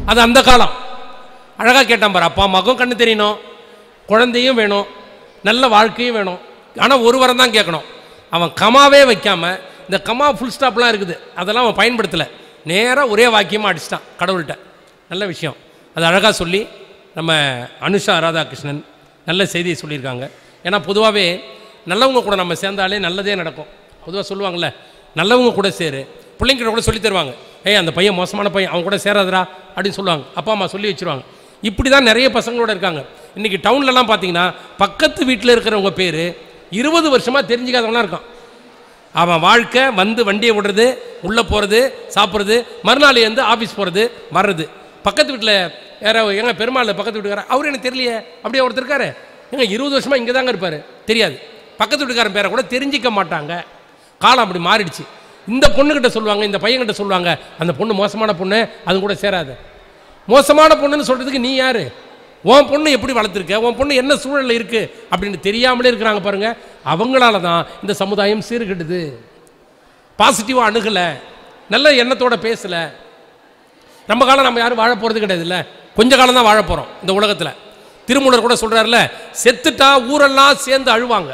அது அந்த காலம் அழகாக கேட்டான் பாரு அப்பா அம்மாவுக்கும் கண்ணு தெரியணும் குழந்தையும் வேணும் நல்ல வாழ்க்கையும் வேணும் ஆனால் ஒரு வாரம் தான் கேட்கணும் அவன் கமாவே வைக்காம இந்த கமா ஃபுல் ஸ்டாப்லாம் இருக்குது அதெல்லாம் அவன் பயன்படுத்தலை நேராக ஒரே வாக்கியமாக அடிச்சிட்டான் கடவுள்கிட்ட நல்ல விஷயம் அது அழகாக சொல்லி நம்ம அனுஷா ராதாகிருஷ்ணன் நல்ல செய்தியை சொல்லியிருக்காங்க ஏன்னா பொதுவாகவே நல்லவங்க கூட நம்ம சேர்ந்தாலே நல்லதே நடக்கும் பொதுவாக சொல்லுவாங்கள்ல நல்லவங்க கூட சேரு பிள்ளைங்கிட்ட கூட சொல்லி தருவாங்க ஏய் அந்த பையன் மோசமான பையன் அவன் கூட சேராதடா அப்படின்னு சொல்லுவாங்க அப்பா அம்மா சொல்லி வச்சிருவாங்க இப்படி தான் நிறைய பசங்களோட இருக்காங்க இன்றைக்கி டவுன்லலாம் பார்த்தீங்கன்னா பக்கத்து வீட்டில் இருக்கிறவங்க பேர் இருபது வருஷமாக தெரிஞ்சுக்காதவங்களாம் இருக்கான் அவன் வாழ்க்கை வந்து வண்டியை விடுறது உள்ளே போகிறது சாப்பிட்றது மறுநாள் வந்து ஆஃபீஸ் போகிறது வர்றது பக்கத்து வீட்டில் யாரோ எங்க பெருமாள் பக்கத்து வீட்டுக்காரர் அவர் எனக்கு தெரியலையே அப்படியே ஒருத்தர் இருக்காரு எங்க இருபது வருஷமாக இங்கே தாங்க இருப்பார் தெரியாது பக்கத்து வீட்டுக்காரன் பேரை கூட தெரிஞ்சிக்க மாட்டாங்க காலம் அப்படி மாறிடுச்சு இந்த பொண்ணுக்கிட்ட சொல்லுவாங்க இந்த பையன்கிட்ட சொல்லுவாங்க அந்த பொண்ணு மோசமான பொண்ணு அது கூட சேராது மோசமான பொண்ணுன்னு சொல்கிறதுக்கு நீ யார் உன் பொண்ணு எப்படி வளர்த்துருக்க உன் பொண்ணு என்ன சூழலில் இருக்குது அப்படின்னு தெரியாமலே இருக்கிறாங்க பாருங்க அவங்களால தான் இந்த சமுதாயம் சீர்கெடுது பாசிட்டிவாக அணுகலை நல்ல எண்ணத்தோட பேசலை ரொம்ப காலம் நம்ம யாரும் வாழ போகிறது கிடையாதுல்ல கொஞ்ச காலம் தான் வாழ போகிறோம் இந்த உலகத்தில் திருமூலர் கூட சொல்கிறாருல செத்துட்டா ஊரெல்லாம் சேர்ந்து அழுவாங்க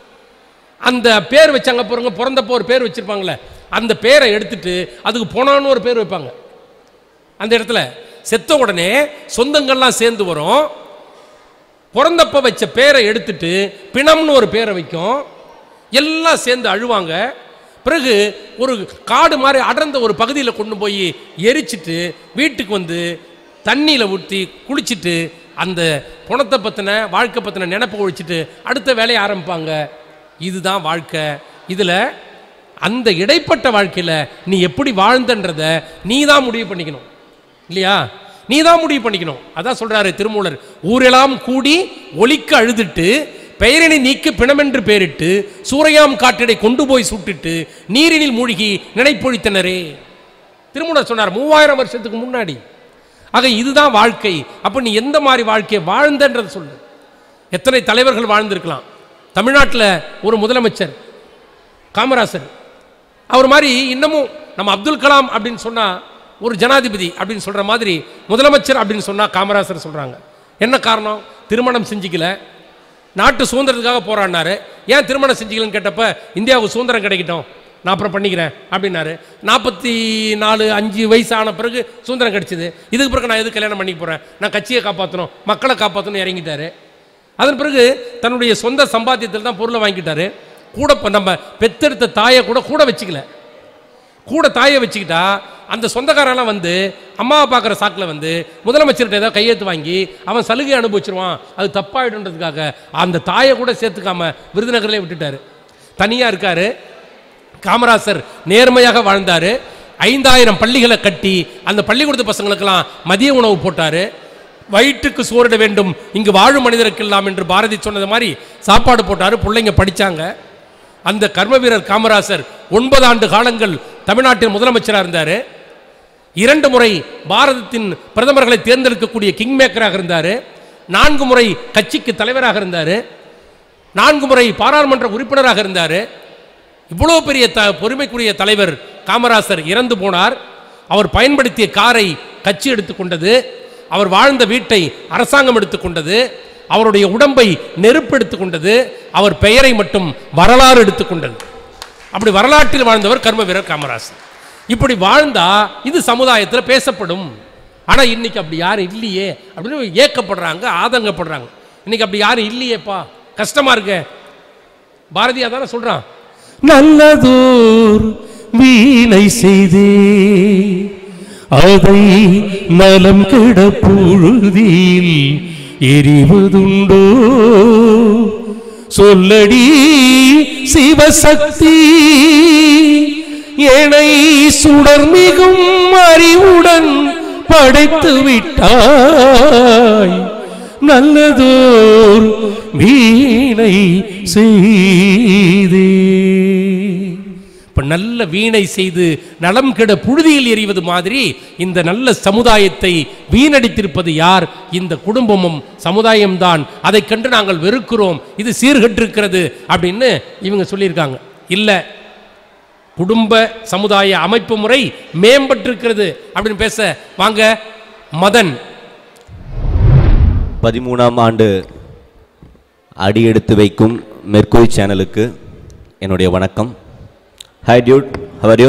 அந்த பேர் வச்சாங்க பாருங்க பிறந்தப்போ ஒரு பேர் வச்சிருப்பாங்களே அந்த பேரை எடுத்துட்டு அதுக்கு போனான்னு ஒரு பேர் வைப்பாங்க அந்த இடத்துல செத்த உடனே சொந்தங்கள்லாம் சேர்ந்து வரும் பிறந்தப்ப வச்ச பேரை எடுத்துட்டு பிணம்னு ஒரு பேரை வைக்கும் எல்லாம் சேர்ந்து அழுவாங்க பிறகு ஒரு காடு மாதிரி அடர்ந்த ஒரு பகுதியில் கொண்டு போய் எரிச்சிட்டு வீட்டுக்கு வந்து தண்ணியில் ஊற்றி குளிச்சுட்டு அந்த புணத்தை பற்றின வாழ்க்கை பற்றின நினப்பை ஒழிச்சிட்டு அடுத்த வேலையை ஆரம்பிப்பாங்க இதுதான் வாழ்க்கை இதில் அந்த இடைப்பட்ட வாழ்க்கையில் நீ எப்படி வாழ்ந்தன்றத நீ தான் முடிவு பண்ணிக்கணும் இல்லையா நீ தான் முடிவு பண்ணிக்கணும் அதான் சொல்றாரு திருமூலர் ஊரெல்லாம் கூடி ஒலிக்க அழுதுட்டு பெயரினை நீக்கு பிணமென்று பேரிட்டு சூறையாம் காற்றிடை கொண்டு போய் சுட்டிட்டு நீரினில் மூழ்கி நினைப்பொழித்தனரே திருமூலர் சொன்னார் மூவாயிரம் வருஷத்துக்கு முன்னாடி ஆக இதுதான் வாழ்க்கை அப்ப நீ எந்த மாதிரி வாழ்க்கையை வாழ்ந்தன்றத சொல்லு எத்தனை தலைவர்கள் வாழ்ந்திருக்கலாம் தமிழ்நாட்டில் ஒரு முதலமைச்சர் காமராசர் அவர் மாதிரி இன்னமும் நம்ம அப்துல் கலாம் அப்படின்னு சொன்னா ஒரு ஜனாதிபதி அப்படின்னு சொல்ற மாதிரி முதலமைச்சர் அப்படின்னு சொன்னா காமராசர் சொல்றாங்க என்ன காரணம் திருமணம் செஞ்சுக்கல நாட்டு சுதந்திரத்துக்காக போராடினாரு ஏன் திருமணம் செஞ்சுக்கலன்னு கேட்டப்ப இந்தியாவுக்கு சுதந்திரம் கிடைக்கட்டும் நான் அப்புறம் பண்ணிக்கிறேன் அப்படின்னாரு நாற்பத்தி நாலு அஞ்சு வயசு ஆன பிறகு சுதந்திரம் கிடைச்சிது இதுக்கு பிறகு நான் எது கல்யாணம் பண்ணிக்க போகிறேன் நான் கட்சியை காப்பாற்றணும் மக்களை காப்பாற்றணும் இறங்கிட்டாரு அதன் பிறகு தன்னுடைய சொந்த சம்பாத்தியத்தில் தான் பொருளை வாங்கிட்டாரு கூட இப்போ நம்ம பெத்தெடுத்த தாயை கூட கூட வச்சுக்கல கூட தாயை வச்சுக்கிட்டா அந்த சொந்தக்காரெல்லாம் வந்து அம்மாவை பார்க்குற சாக்கில் வந்து முதலமைச்சர்கிட்ட ஏதாவது கையெழுத்து வாங்கி அவன் சலுகை அனுபவிச்சிருவான் அது தப்பாயிடுன்றதுக்காக அந்த தாயை கூட சேர்த்துக்காம விருதுநகர்லேயே விட்டுட்டாரு தனியாக இருக்காரு காமராசர் நேர்மையாக வாழ்ந்தார் ஐந்தாயிரம் பள்ளிகளை கட்டி அந்த பள்ளிக்கூடத்து பசங்களுக்கெல்லாம் மதிய உணவு போட்டார் வயிற்றுக்கு சோறிட வேண்டும் இங்கு வாழும் மனிதருக்கெல்லாம் என்று பாரதி சொன்னது மாதிரி சாப்பாடு போட்டார் பிள்ளைங்க படித்தாங்க அந்த கர்ம வீரர் காமராசர் ஒன்பது ஆண்டு காலங்கள் தமிழ்நாட்டின் முதலமைச்சராக இருந்தார் இரண்டு முறை பாரதத்தின் பிரதமர்களை தேர்ந்தெடுக்கக்கூடிய கிங் மேக்கராக இருந்தார் நான்கு முறை கட்சிக்கு தலைவராக இருந்தார் நான்கு முறை பாராளுமன்ற உறுப்பினராக இருந்தார் இவ்வளோ பெரிய த பொறுமைக்குரிய தலைவர் காமராசர் இறந்து போனார் அவர் பயன்படுத்திய காரை கட்சி எடுத்துக்கொண்டது அவர் வாழ்ந்த வீட்டை அரசாங்கம் எடுத்துக்கொண்டது அவருடைய உடம்பை நெருப்பு எடுத்துக்கொண்டது அவர் பெயரை மட்டும் வரலாறு எடுத்துக்கொண்டது அப்படி வரலாற்றில் வாழ்ந்தவர் கர்ம வீரர் காமராசர் இப்படி வாழ்ந்தா இது சமுதாயத்தில் பேசப்படும் ஆனால் இன்னைக்கு அப்படி யாரும் இல்லையே அப்படின்னு ஏக்கப்படுறாங்க ஆதங்கப்படுறாங்க இன்னைக்கு அப்படி யாரும் இல்லையேப்பா கஷ்டமா இருக்கு பாரதியா தானே சொல்றான் நல்லதோர் வீணை செய்தே அதை நலம் கெட புழுதியில் எரிவதுண்டோ சொல்லடி சிவசக்தி எனை சுடர்மிகும் அறிவுடன் படைத்து விட்டாய் நல்லதோர் வீணை செய்தே இப்ப நல்ல வீணை செய்து நலம் கெட புழுதியில் எறிவது மாதிரி இந்த நல்ல சமுதாயத்தை வீணடித்திருப்பது யார் இந்த குடும்பமும் சமுதாயம்தான் அதைக் கண்டு நாங்கள் வெறுக்கிறோம் இது சீர்கெட்டிருக்கிறது அப்படின்னு இவங்க சொல்லியிருக்காங்க இல்லை குடும்ப சமுதாய அமைப்பு முறை மேம்பட்டிருக்கிறது அப்படின்னு பேச வாங்க மதன் பதிமூணாம் ஆண்டு அடியெடுத்து வைக்கும் மெர்க்குரி சேனலுக்கு என்னுடைய வணக்கம் hi dude how are you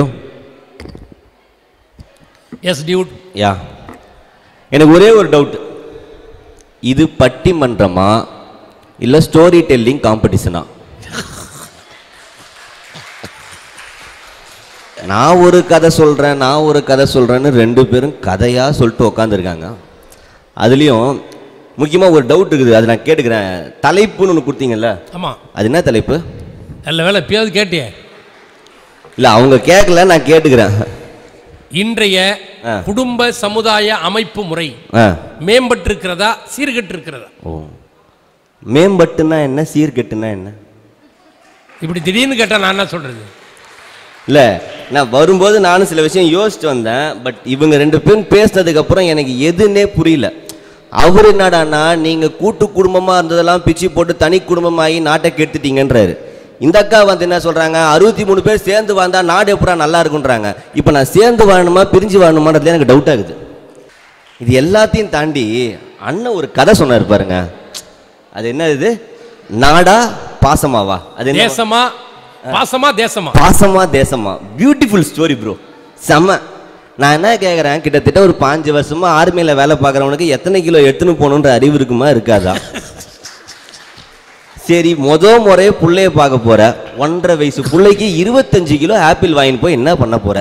yes dude yeah எனக்கு ஒரே ஒரு டவுட் இது பட்டிமன்றமா இல்லை ஸ்டோரி டெல்லிங் காம்படிஷனா நான் ஒரு கதை சொல்கிறேன் நான் ஒரு கதை சொல்கிறேன்னு ரெண்டு பேரும் கதையாக சொல்லிட்டு உக்காந்துருக்காங்க அதுலேயும் முக்கியமாக ஒரு டவுட் இருக்குது அதை நான் கேட்டுக்கிறேன் தலைப்புன்னு ஒன்று கொடுத்தீங்கல்ல ஆமாம் அது என்ன தலைப்பு நல்ல வேலை எப்பயாவது கேட்டியே இல்லை அவங்க கேட்கல நான் கேட்டுக்கிறேன் இன்றைய ஆ. குடும்ப சமுதாய அமைப்பு முறை ஆ மேம்பட்டிருக்கிறதா சீர்கெட்டு இருக்கிறதா ஓ மேம்பட்டுனா என்ன சீர்கெட்டுனா என்ன இப்படி திடீர்னு கேட்டா நான் என்ன சொல்றது இல்லை நான் வரும்போது நானும் சில விஷயம் யோசிச்சு வந்தேன் பட் இவங்க ரெண்டு பேரும் பேசினதுக்கு அப்புறம் எனக்கு எதுன்னே புரியல அவர் என்னடான்னா நீங்க கூட்டு குடும்பமா இருந்ததெல்லாம் பிச்சு போட்டு தனி குடும்பமாகி நாட்டை கெடுத்துட்டீங்கன்றாரு இந்த அக்கா வந்து என்ன சொல்றாங்க அறுபத்தி மூணு பேர் சேர்ந்து வாழ்ந்தா நாடு எப்படா நல்லா இருக்குன்றாங்க இப்போ நான் சேர்ந்து வாழணுமா பிரிஞ்சு வாழணுமான்றதுல எனக்கு டவுட் ஆகுது இது எல்லாத்தையும் தாண்டி அண்ணன் ஒரு கதை சொன்னார் பாருங்க அது என்ன இது நாடா பாசமாவா அது என்ன தேசமா பாசமா தேசமா பாசமா தேசமா பியூட்டிஃபுல் ஸ்டோரி ப்ரோ செம்ம நான் என்ன கேட்குறேன் கிட்டத்தட்ட ஒரு பாஞ்சு வருஷமா ஆர்மியில் வேலை பார்க்குறவனுக்கு எத்தனை கிலோ எடுத்துன்னு போகணுன்ற அறிவு இருக்குமா இருக்காதா சரி முத முறையே புள்ளைய பார்க்க போற ஒன்றரை வயசு புள்ளைக்கு இருபத்தஞ்சு கிலோ ஆப்பிள் வாங்கிட்டு போய் என்ன பண்ண போற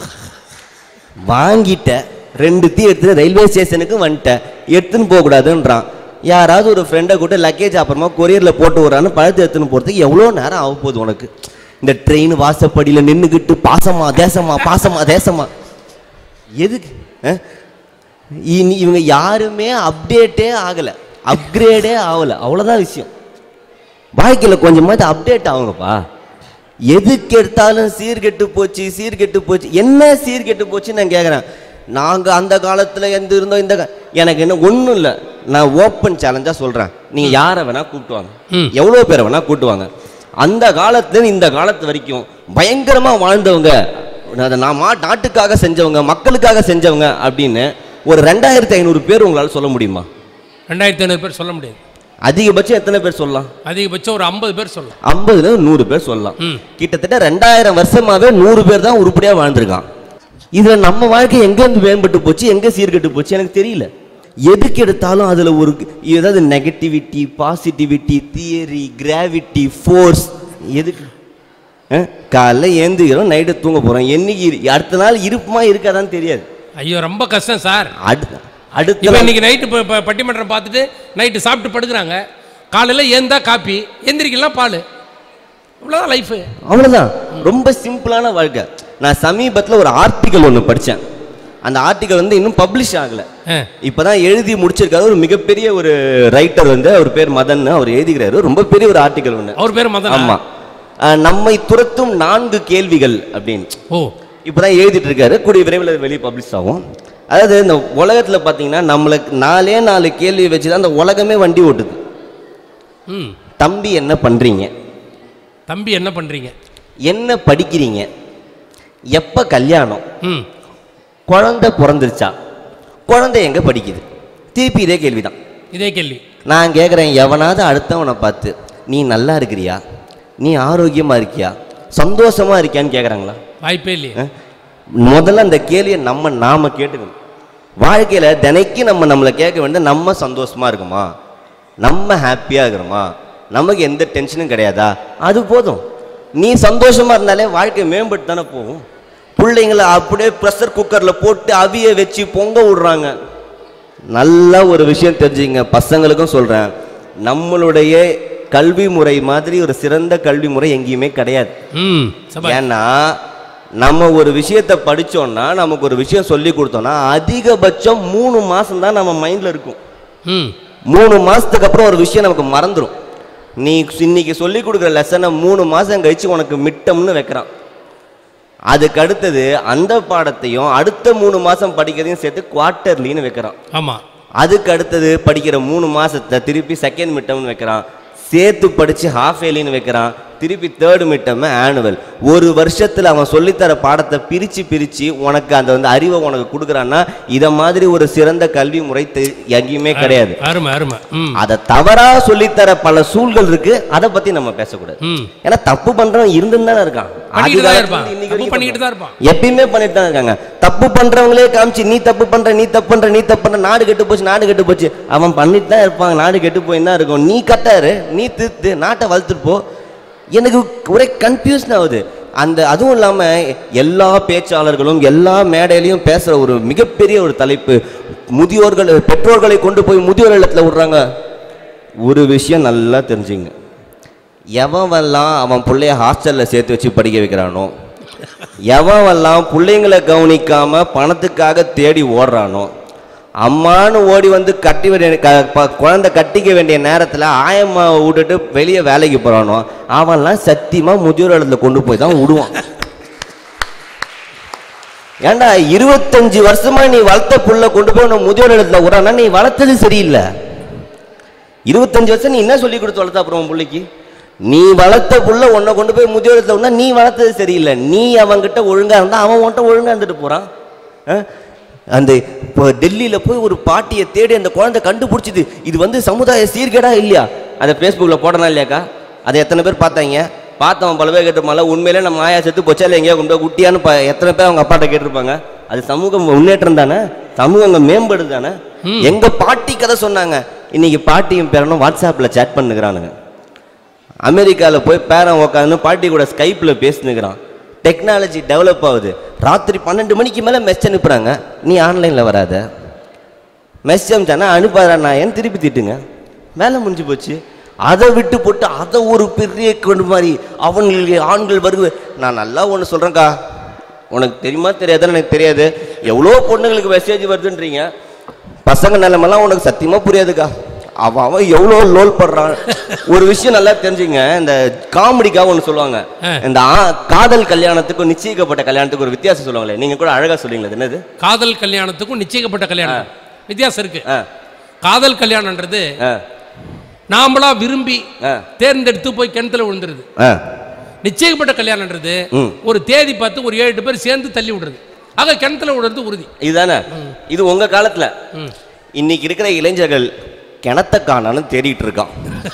வாங்கிட்ட ரெண்டுத்தையும் எடுத்துட்டு ரயில்வே ஸ்டேஷனுக்கு வந்துட்டேன் எடுத்துன்னு போகக்கூடாதுன்றான் யாராவது ஒரு ஃப்ரெண்டை கூட்டு லக்கேஜ் அப்புறமா கொரியரில் போட்டு விட்றான்னு பழத்தை எடுத்துன்னு போகிறதுக்கு எவ்வளோ நேரம் ஆக போகுது உனக்கு இந்த ட்ரெயின் வாசப்படியில் நின்றுக்கிட்டு பாசமா தேசமா பாசமா தேசமா எதுக்கு அஹ்? இனி இவங்க யாருமே அப்டேட்டே ஆகலை அப்கிரேடே ஆகலை அவ்வளோதான் விஷயம் வாழ்க்கையில் கொஞ்சமாவது அப்டேட் ஆகுங்கப்பா எதுக்கு எடுத்தாலும் சீர்கெட்டு போச்சு சீர்கெட்டு போச்சு என்ன சீர்கெட்டு போச்சுன்னு நான் கேட்குறேன் நாங்கள் அந்த காலத்தில் எந்த இருந்தோம் இந்த கா- எனக்கு என்ன ஒன்றும் இல்லை நான் ஓப்பன் சேலஞ்சாக சொல்கிறேன் நீங்கள் யாரை வேணால் கூப்பிட்டுவாங்க ம். எவ்வளோ பேரை வேணால் கூட்டுவாங்க அந்த காலத்துல இந்த காலத்து வரைக்கும் பயங்கரமாக வாழ்ந்தவங்க அதை நான் மா- நாட்டுக்காக செஞ்சவங்க மக்களுக்காக செஞ்சவங்க அப்படின்னு ஒரு ரெண்டாயிரத்தி ஐநூறு பேர் உங்களால் சொல்ல முடியுமா ரெண்டாயிரத்தி ஐநூறு பேர் சொல்ல முடியாது அதிகபட்சம் எத்தனை பேர் சொல்லலாம் அதிகபட்சம் ஒரு ஐம்பது பேர் சொல்லலாம் ஐம்பதுல நூறு பேர் சொல்லலாம் ம். கிட்டத்தட்ட ரெண்டாயிரம் வருஷமாவே நூறு பேர் தான் உருப்படியா வாழ்ந்திருக்கான் இதுல நம்ம வாழ்க்கை எங்க இருந்து மேம்பட்டு போச்சு எங்க சீர்கெட்டு போச்சு எனக்கு தெரியல எதுக்கு எடுத்தாலும் அதுல ஒரு ஏதாவது negativity positivity theory gravity force எதுக்கு அஹ்? காலைல ஏந்துக்கிறோம் நைட்டு தூங்க போறோம் என்னைக்கு இரு- அடுத்த நாள் இருப்புமா இருக்காதான்னு தெரியாது ஐயோ ரொம்ப கஷ்டம் சார் அடுத்த அடுத்த இப்போ நாள் இன்னைக்கு நைட்டு இப்போ இப்போ பட்டிமன்றம் பார்த்துட்டு நைட்டு சாப்பிட்டு படுக்கிறாங்க காலையில் ஏந்தா காப்பி எந்திரிக்கலாம் பால் இவ்வளோதான் லைஃபு அவ்வளோதான் ரொம்ப சிம்பிளான வாழ்க்கை நான் சமீபத்தில் ஒரு ஆர்டிக்கல் ஒன்று படித்தேன் அந்த ஆர்டிக்கல் வந்து இன்னும் பப்ளிஷ் ஆகலை ஆ இப்பதான் எழுதி முடிச்சிருக்காரு ஒரு மிகப்பெரிய ஒரு ரைட்டர் வந்து அவர் பேர் மதன் அவர் எழுதிக்கிறாரு ரொம்ப பெரிய ஒரு ஆர்டிக்கல் ஒன்று அவர் பேர் மதன் ஆமா அஹ், நம்மை துரத்தும் நான்கு கேள்விகள் அப்படின்னு ஓ இப்பதான் எழுதிட்டு இருக்காரு கூடிய விரைவில் அது வெளியே பப்ளிஷ் ஆகும் அதாவது இந்த உலகத்துல பாத்தீங்கன்னா நம்மளுக்கு நாலே நாலு கேள்வி வச்சு தான் அந்த உலகமே வண்டி ஓட்டுது ம் தம்பி என்ன பண்றீங்க தம்பி என்ன பண்ணுறீங்க என்ன படிக்கிறீங்க எப்ப கல்யாணம் ம் குழந்தை பிறந்துருச்சா குழந்தை எங்க படிக்குது திருப்பி இதே கேள்விதான் இதே கேள்வி நான் கேட்குறேன் எவனாவது அடுத்தவனை பார்த்து நீ நல்லா இருக்கிறியா நீ ஆரோக்கியமா இருக்கியா சந்தோஷமா இருக்கியான்னு கேட்குறாங்களா வாய்ப்பே இல்லையே முதல்ல அந்த கேள்வியை நம்ம நாம கேட்டுக்கணும் வாழ்க்கையில தினைக்கும் நம்ம நம்மளை கேட்க வேண்டியது நம்ம சந்தோஷமா இருக்குமா நம்ம ஹாப்பியா இருக்கிறோமா நமக்கு எந்த டென்ஷனும் கிடையாதா அது போதும் நீ சந்தோஷமா இருந்தாலே வாழ்க்கை மேம்பட்டு தானே போகும் பிள்ளைங்களை அப்படியே ப்ரெஷர் குக்கர்ல போட்டு அவிய வச்சு பொங்க விடுறாங்க நல்லா ஒரு விஷயம் தெரிஞ்சுங்க பசங்களுக்கும் சொல்றேன் நம்மளுடைய கல்வி முறை மாதிரி ஒரு சிறந்த கல்வி முறை எங்கேயுமே கிடையாது ம் சபா ஏன்னா நம்ம ஒரு விஷயத்தை படிச்சோம்னா நமக்கு ஒரு விஷயம் சொல்லி கொடுத்தோம்னா அதிகபட்சம் மூணு மாசம் தான் நம்ம மைண்ட்ல இருக்கும் ம் மூணு மாசத்துக்கு அப்புறம் ஒரு விஷயம் நமக்கு மறந்துடும் நீ இன்னைக்கு சொல்லி கொடுக்குற லெசனை மூணு மாசம் கழிச்சு உனக்கு மிட்டம்னு வைக்கிறான் அதுக்கு அடுத்தது அந்த பாடத்தையும் அடுத்த மூணு மாசம் படிக்கிறதையும் சேர்த்து குவார்ட்டர்லின்னு வைக்கிறான் ஆமாம் அதுக்கு அடுத்தது படிக்கிற மூணு மாசத்தை திருப்பி செகண்ட் மிட்டம்னு வைக்கிறான் சேர்த்து படிச்சு ஹாஃப் ஏலின்னு வைக்கிறான் திருப்பி தேர்டு மிட்டம் ஆனுவல் ஒரு வருஷத்துல அவன் சொல்லித்தர பாடத்தை பிரிச்சு பிரிச்சு உனக்கு அந்த வந்து அறிவை உனக்கு கொடுக்குறான்னா இத மாதிரி ஒரு சிறந்த கல்வி முறை தெ- எங்கேயுமே கிடையாது அருமை அருமை ம் அதை தவறா சொல்லித்தர பல சூழ்கள் இருக்கு அதை பத்தி நம்ம பேசக்கூடாது ம் ஏன்னா தப்பு பண்றவன் இருந்துன்னு தானே இருக்கான் பண்ணிக்கிட்டு தான் ஆதிகாலத்துல இருப்பான் இருந்து இன்னைக்கு தப்பு வரைக்கும் பண்ணிக்கிட்டு தான் இருப்பான் எப்பயுமே பண்ணிட்டு தான் இருக்காங்க தப்பு பண்றவங்களே காமிச்சு நீ தப்பு பண்ற நீ தப்பு பண்ற நீ தப்பு பண்ற நாடு கெட்டு போச்சு நாடு கெட்டு போச்சு அவன் பண்ணிட்டு தான் இருப்பாங்க நாடு கெட்டு போய் தான் இருக்கும் நீ கட்டாரு நீ திருத்து நாட்டை வளர்த்துட்டு போ எனக்கு ஒரே கன்ஃபியூஷன் ஆகுது அந்த அதுவும் இல்லாம எல்லா பேச்சாளர்களும் எல்லா மேடையிலையும் பேசுற ஒரு மிகப்பெரிய ஒரு தலைப்பு முதியோர்கள் பெற்றோர்களை கொண்டு போய் முதியோர் இல்லத்துல விடுறாங்க ஒரு விஷயம் நல்லா தெரிஞ்சுங்க எவன்லாம் அவன் பிள்ளைய ஹாஸ்டலில் சேர்த்து வச்சு படிக்க வைக்கிறானோ எவன்லாம் பிள்ளைங்களை கவனிக்காம பணத்துக்காக தேடி ஓடுறானோ அம்மான்னு ஓடி வந்து கட்டி வேண்டிய க- ப- குழந்தை கட்டிக்க வேண்டிய நேரத்தில் ஆயம்மாவை விட்டுட்டு வெளியே வேலைக்கு போகிறானோ அவன்லாம் சத்தியமாக முதியோர் இல்லத்துல கொண்டு போய் தான் விடுவான் ஏன்டா இருபத்தஞ்சு வருஷமா நீ வளர்த்த புள்ள கொண்டு போய் உன்னை முதியோர் இடத்துல விடுறான்னா நீ வளர்த்தது சரியில்லை இருபத்தஞ்சு வருஷம் நீ என்ன சொல்லி கொடுத்து வளர்த்த அப்புறம் உன் பிள்ளைக்கு நீ வளர்த்த புள்ள உன்னை கொண்டு போய் முதியோரத்தில் விடா நீ வளர்த்தது சரியில்லை நீ அவன்கிட்ட ஒழுங்கா இருந்தா அவன் உன்கிட்ட ஒழுங்கா இருந்துட்டு போறான் ஆ? அந்த இப்போ டெல்லியில போய் ஒரு பாட்டியை தேடி அந்த குழந்தை கண்டுபிடிச்சிது இது வந்து சமுதாய சீர்கேடா இல்லையா அதை ஃபேஸ்புக்கில் போடணும் இல்லையாக்கா அதை எத்தனை பேர் பார்த்தாங்க பார்த்தவன் பல பேர் கேட்டுமால உண்மையிலே நம்ம ஆயா செத்து போச்சா இல்லை எங்கேயோ கொண்டு போய் குட்டியான்னு ப- எத்தனை பேர் அவங்க அப்பாட்ட கேட்டிருப்பாங்க அது சமூக முன்னேற்றம் தானே சமூகம் அங்கே மேம்படுது தானே எங்க பாட்டி கதை சொன்னாங்க இன்னைக்கு பாட்டியும் பேரனும் வாட்ஸ்அப்பில் சேட் பண்ணுகிறானுங்க அமெரிக்காவில் போய் பேரன் உட்காந்து பாட்டி கூட ஸ்கைப்பில் பேசினுக்கிறான் டெக்னாலஜி டெவலப் ஆகுது ராத்திரி பன்னெண்டு மணிக்கு மேலே மெஸ் அனுப்புகிறாங்க நீ ஆன்லைனில் வராத மெஸ் அனுப்பிச்சானா அனுப்பாதா நான் ஏன் திருப்பி திட்டுங்க வேலை முடிஞ்சு போச்சு அதை விட்டு போட்டு அதை ஒரு பெரிய கொண்டு மாதிரி அவங்களுக்கு ஆண்கள் வருது நான் நல்லா ஒன்று சொல்கிறேன்க்கா உனக்கு தெரியுமா தெரியாதுன்னு எனக்கு தெரியாது எவ்வளோ பொண்ணுங்களுக்கு மெசேஜ் வருதுன்றீங்க பசங்க நிலைமெல்லாம் உனக்கு சத்தியமாக புரியாதுக்கா அவன் அவன் எவ்வளோ லோல் படுறான் ஒரு விஷயம் நல்லா தெரிஞ்சுங்க இந்த காமெடிக்காக ஒன்று சொல்லுவாங்க இந்த ஆ- காதல் கல்யாணத்துக்கும் நிச்சயிக்கப்பட்ட கல்யாணத்துக்கும் ஒரு வித்தியாசம் சொல்லுவாங்களே நீங்கள் கூட அழகாக சொல்லுவீங்களே அது என்னது காதல் கல்யாணத்துக்கும் நிச்சயிக்கப்பட்ட கல்யாணம் வித்தியாசம் இருக்கு ஆ காதல் கல்யாணம்ன்றது ஆ நாமளா விரும்பி ஆ தேர்ந்தெடுத்து போய் கிணத்துல விழுந்துருது ஆ நிச்சயிக்கப்பட்ட கல்யாணம்ன்றது ம். ஒரு தேதி பார்த்து ஒரு ஏழு எட்டு பேர் சேர்ந்து தள்ளி விடுறது ஆக கிணத்துல விடுறது உறுதி இதுதானே இது உங்க காலத்துல ம். இன்னைக்கு இருக்கிற இளைஞர்கள் கிணத்த காணான்னு தேடிட்டு இருக்கான்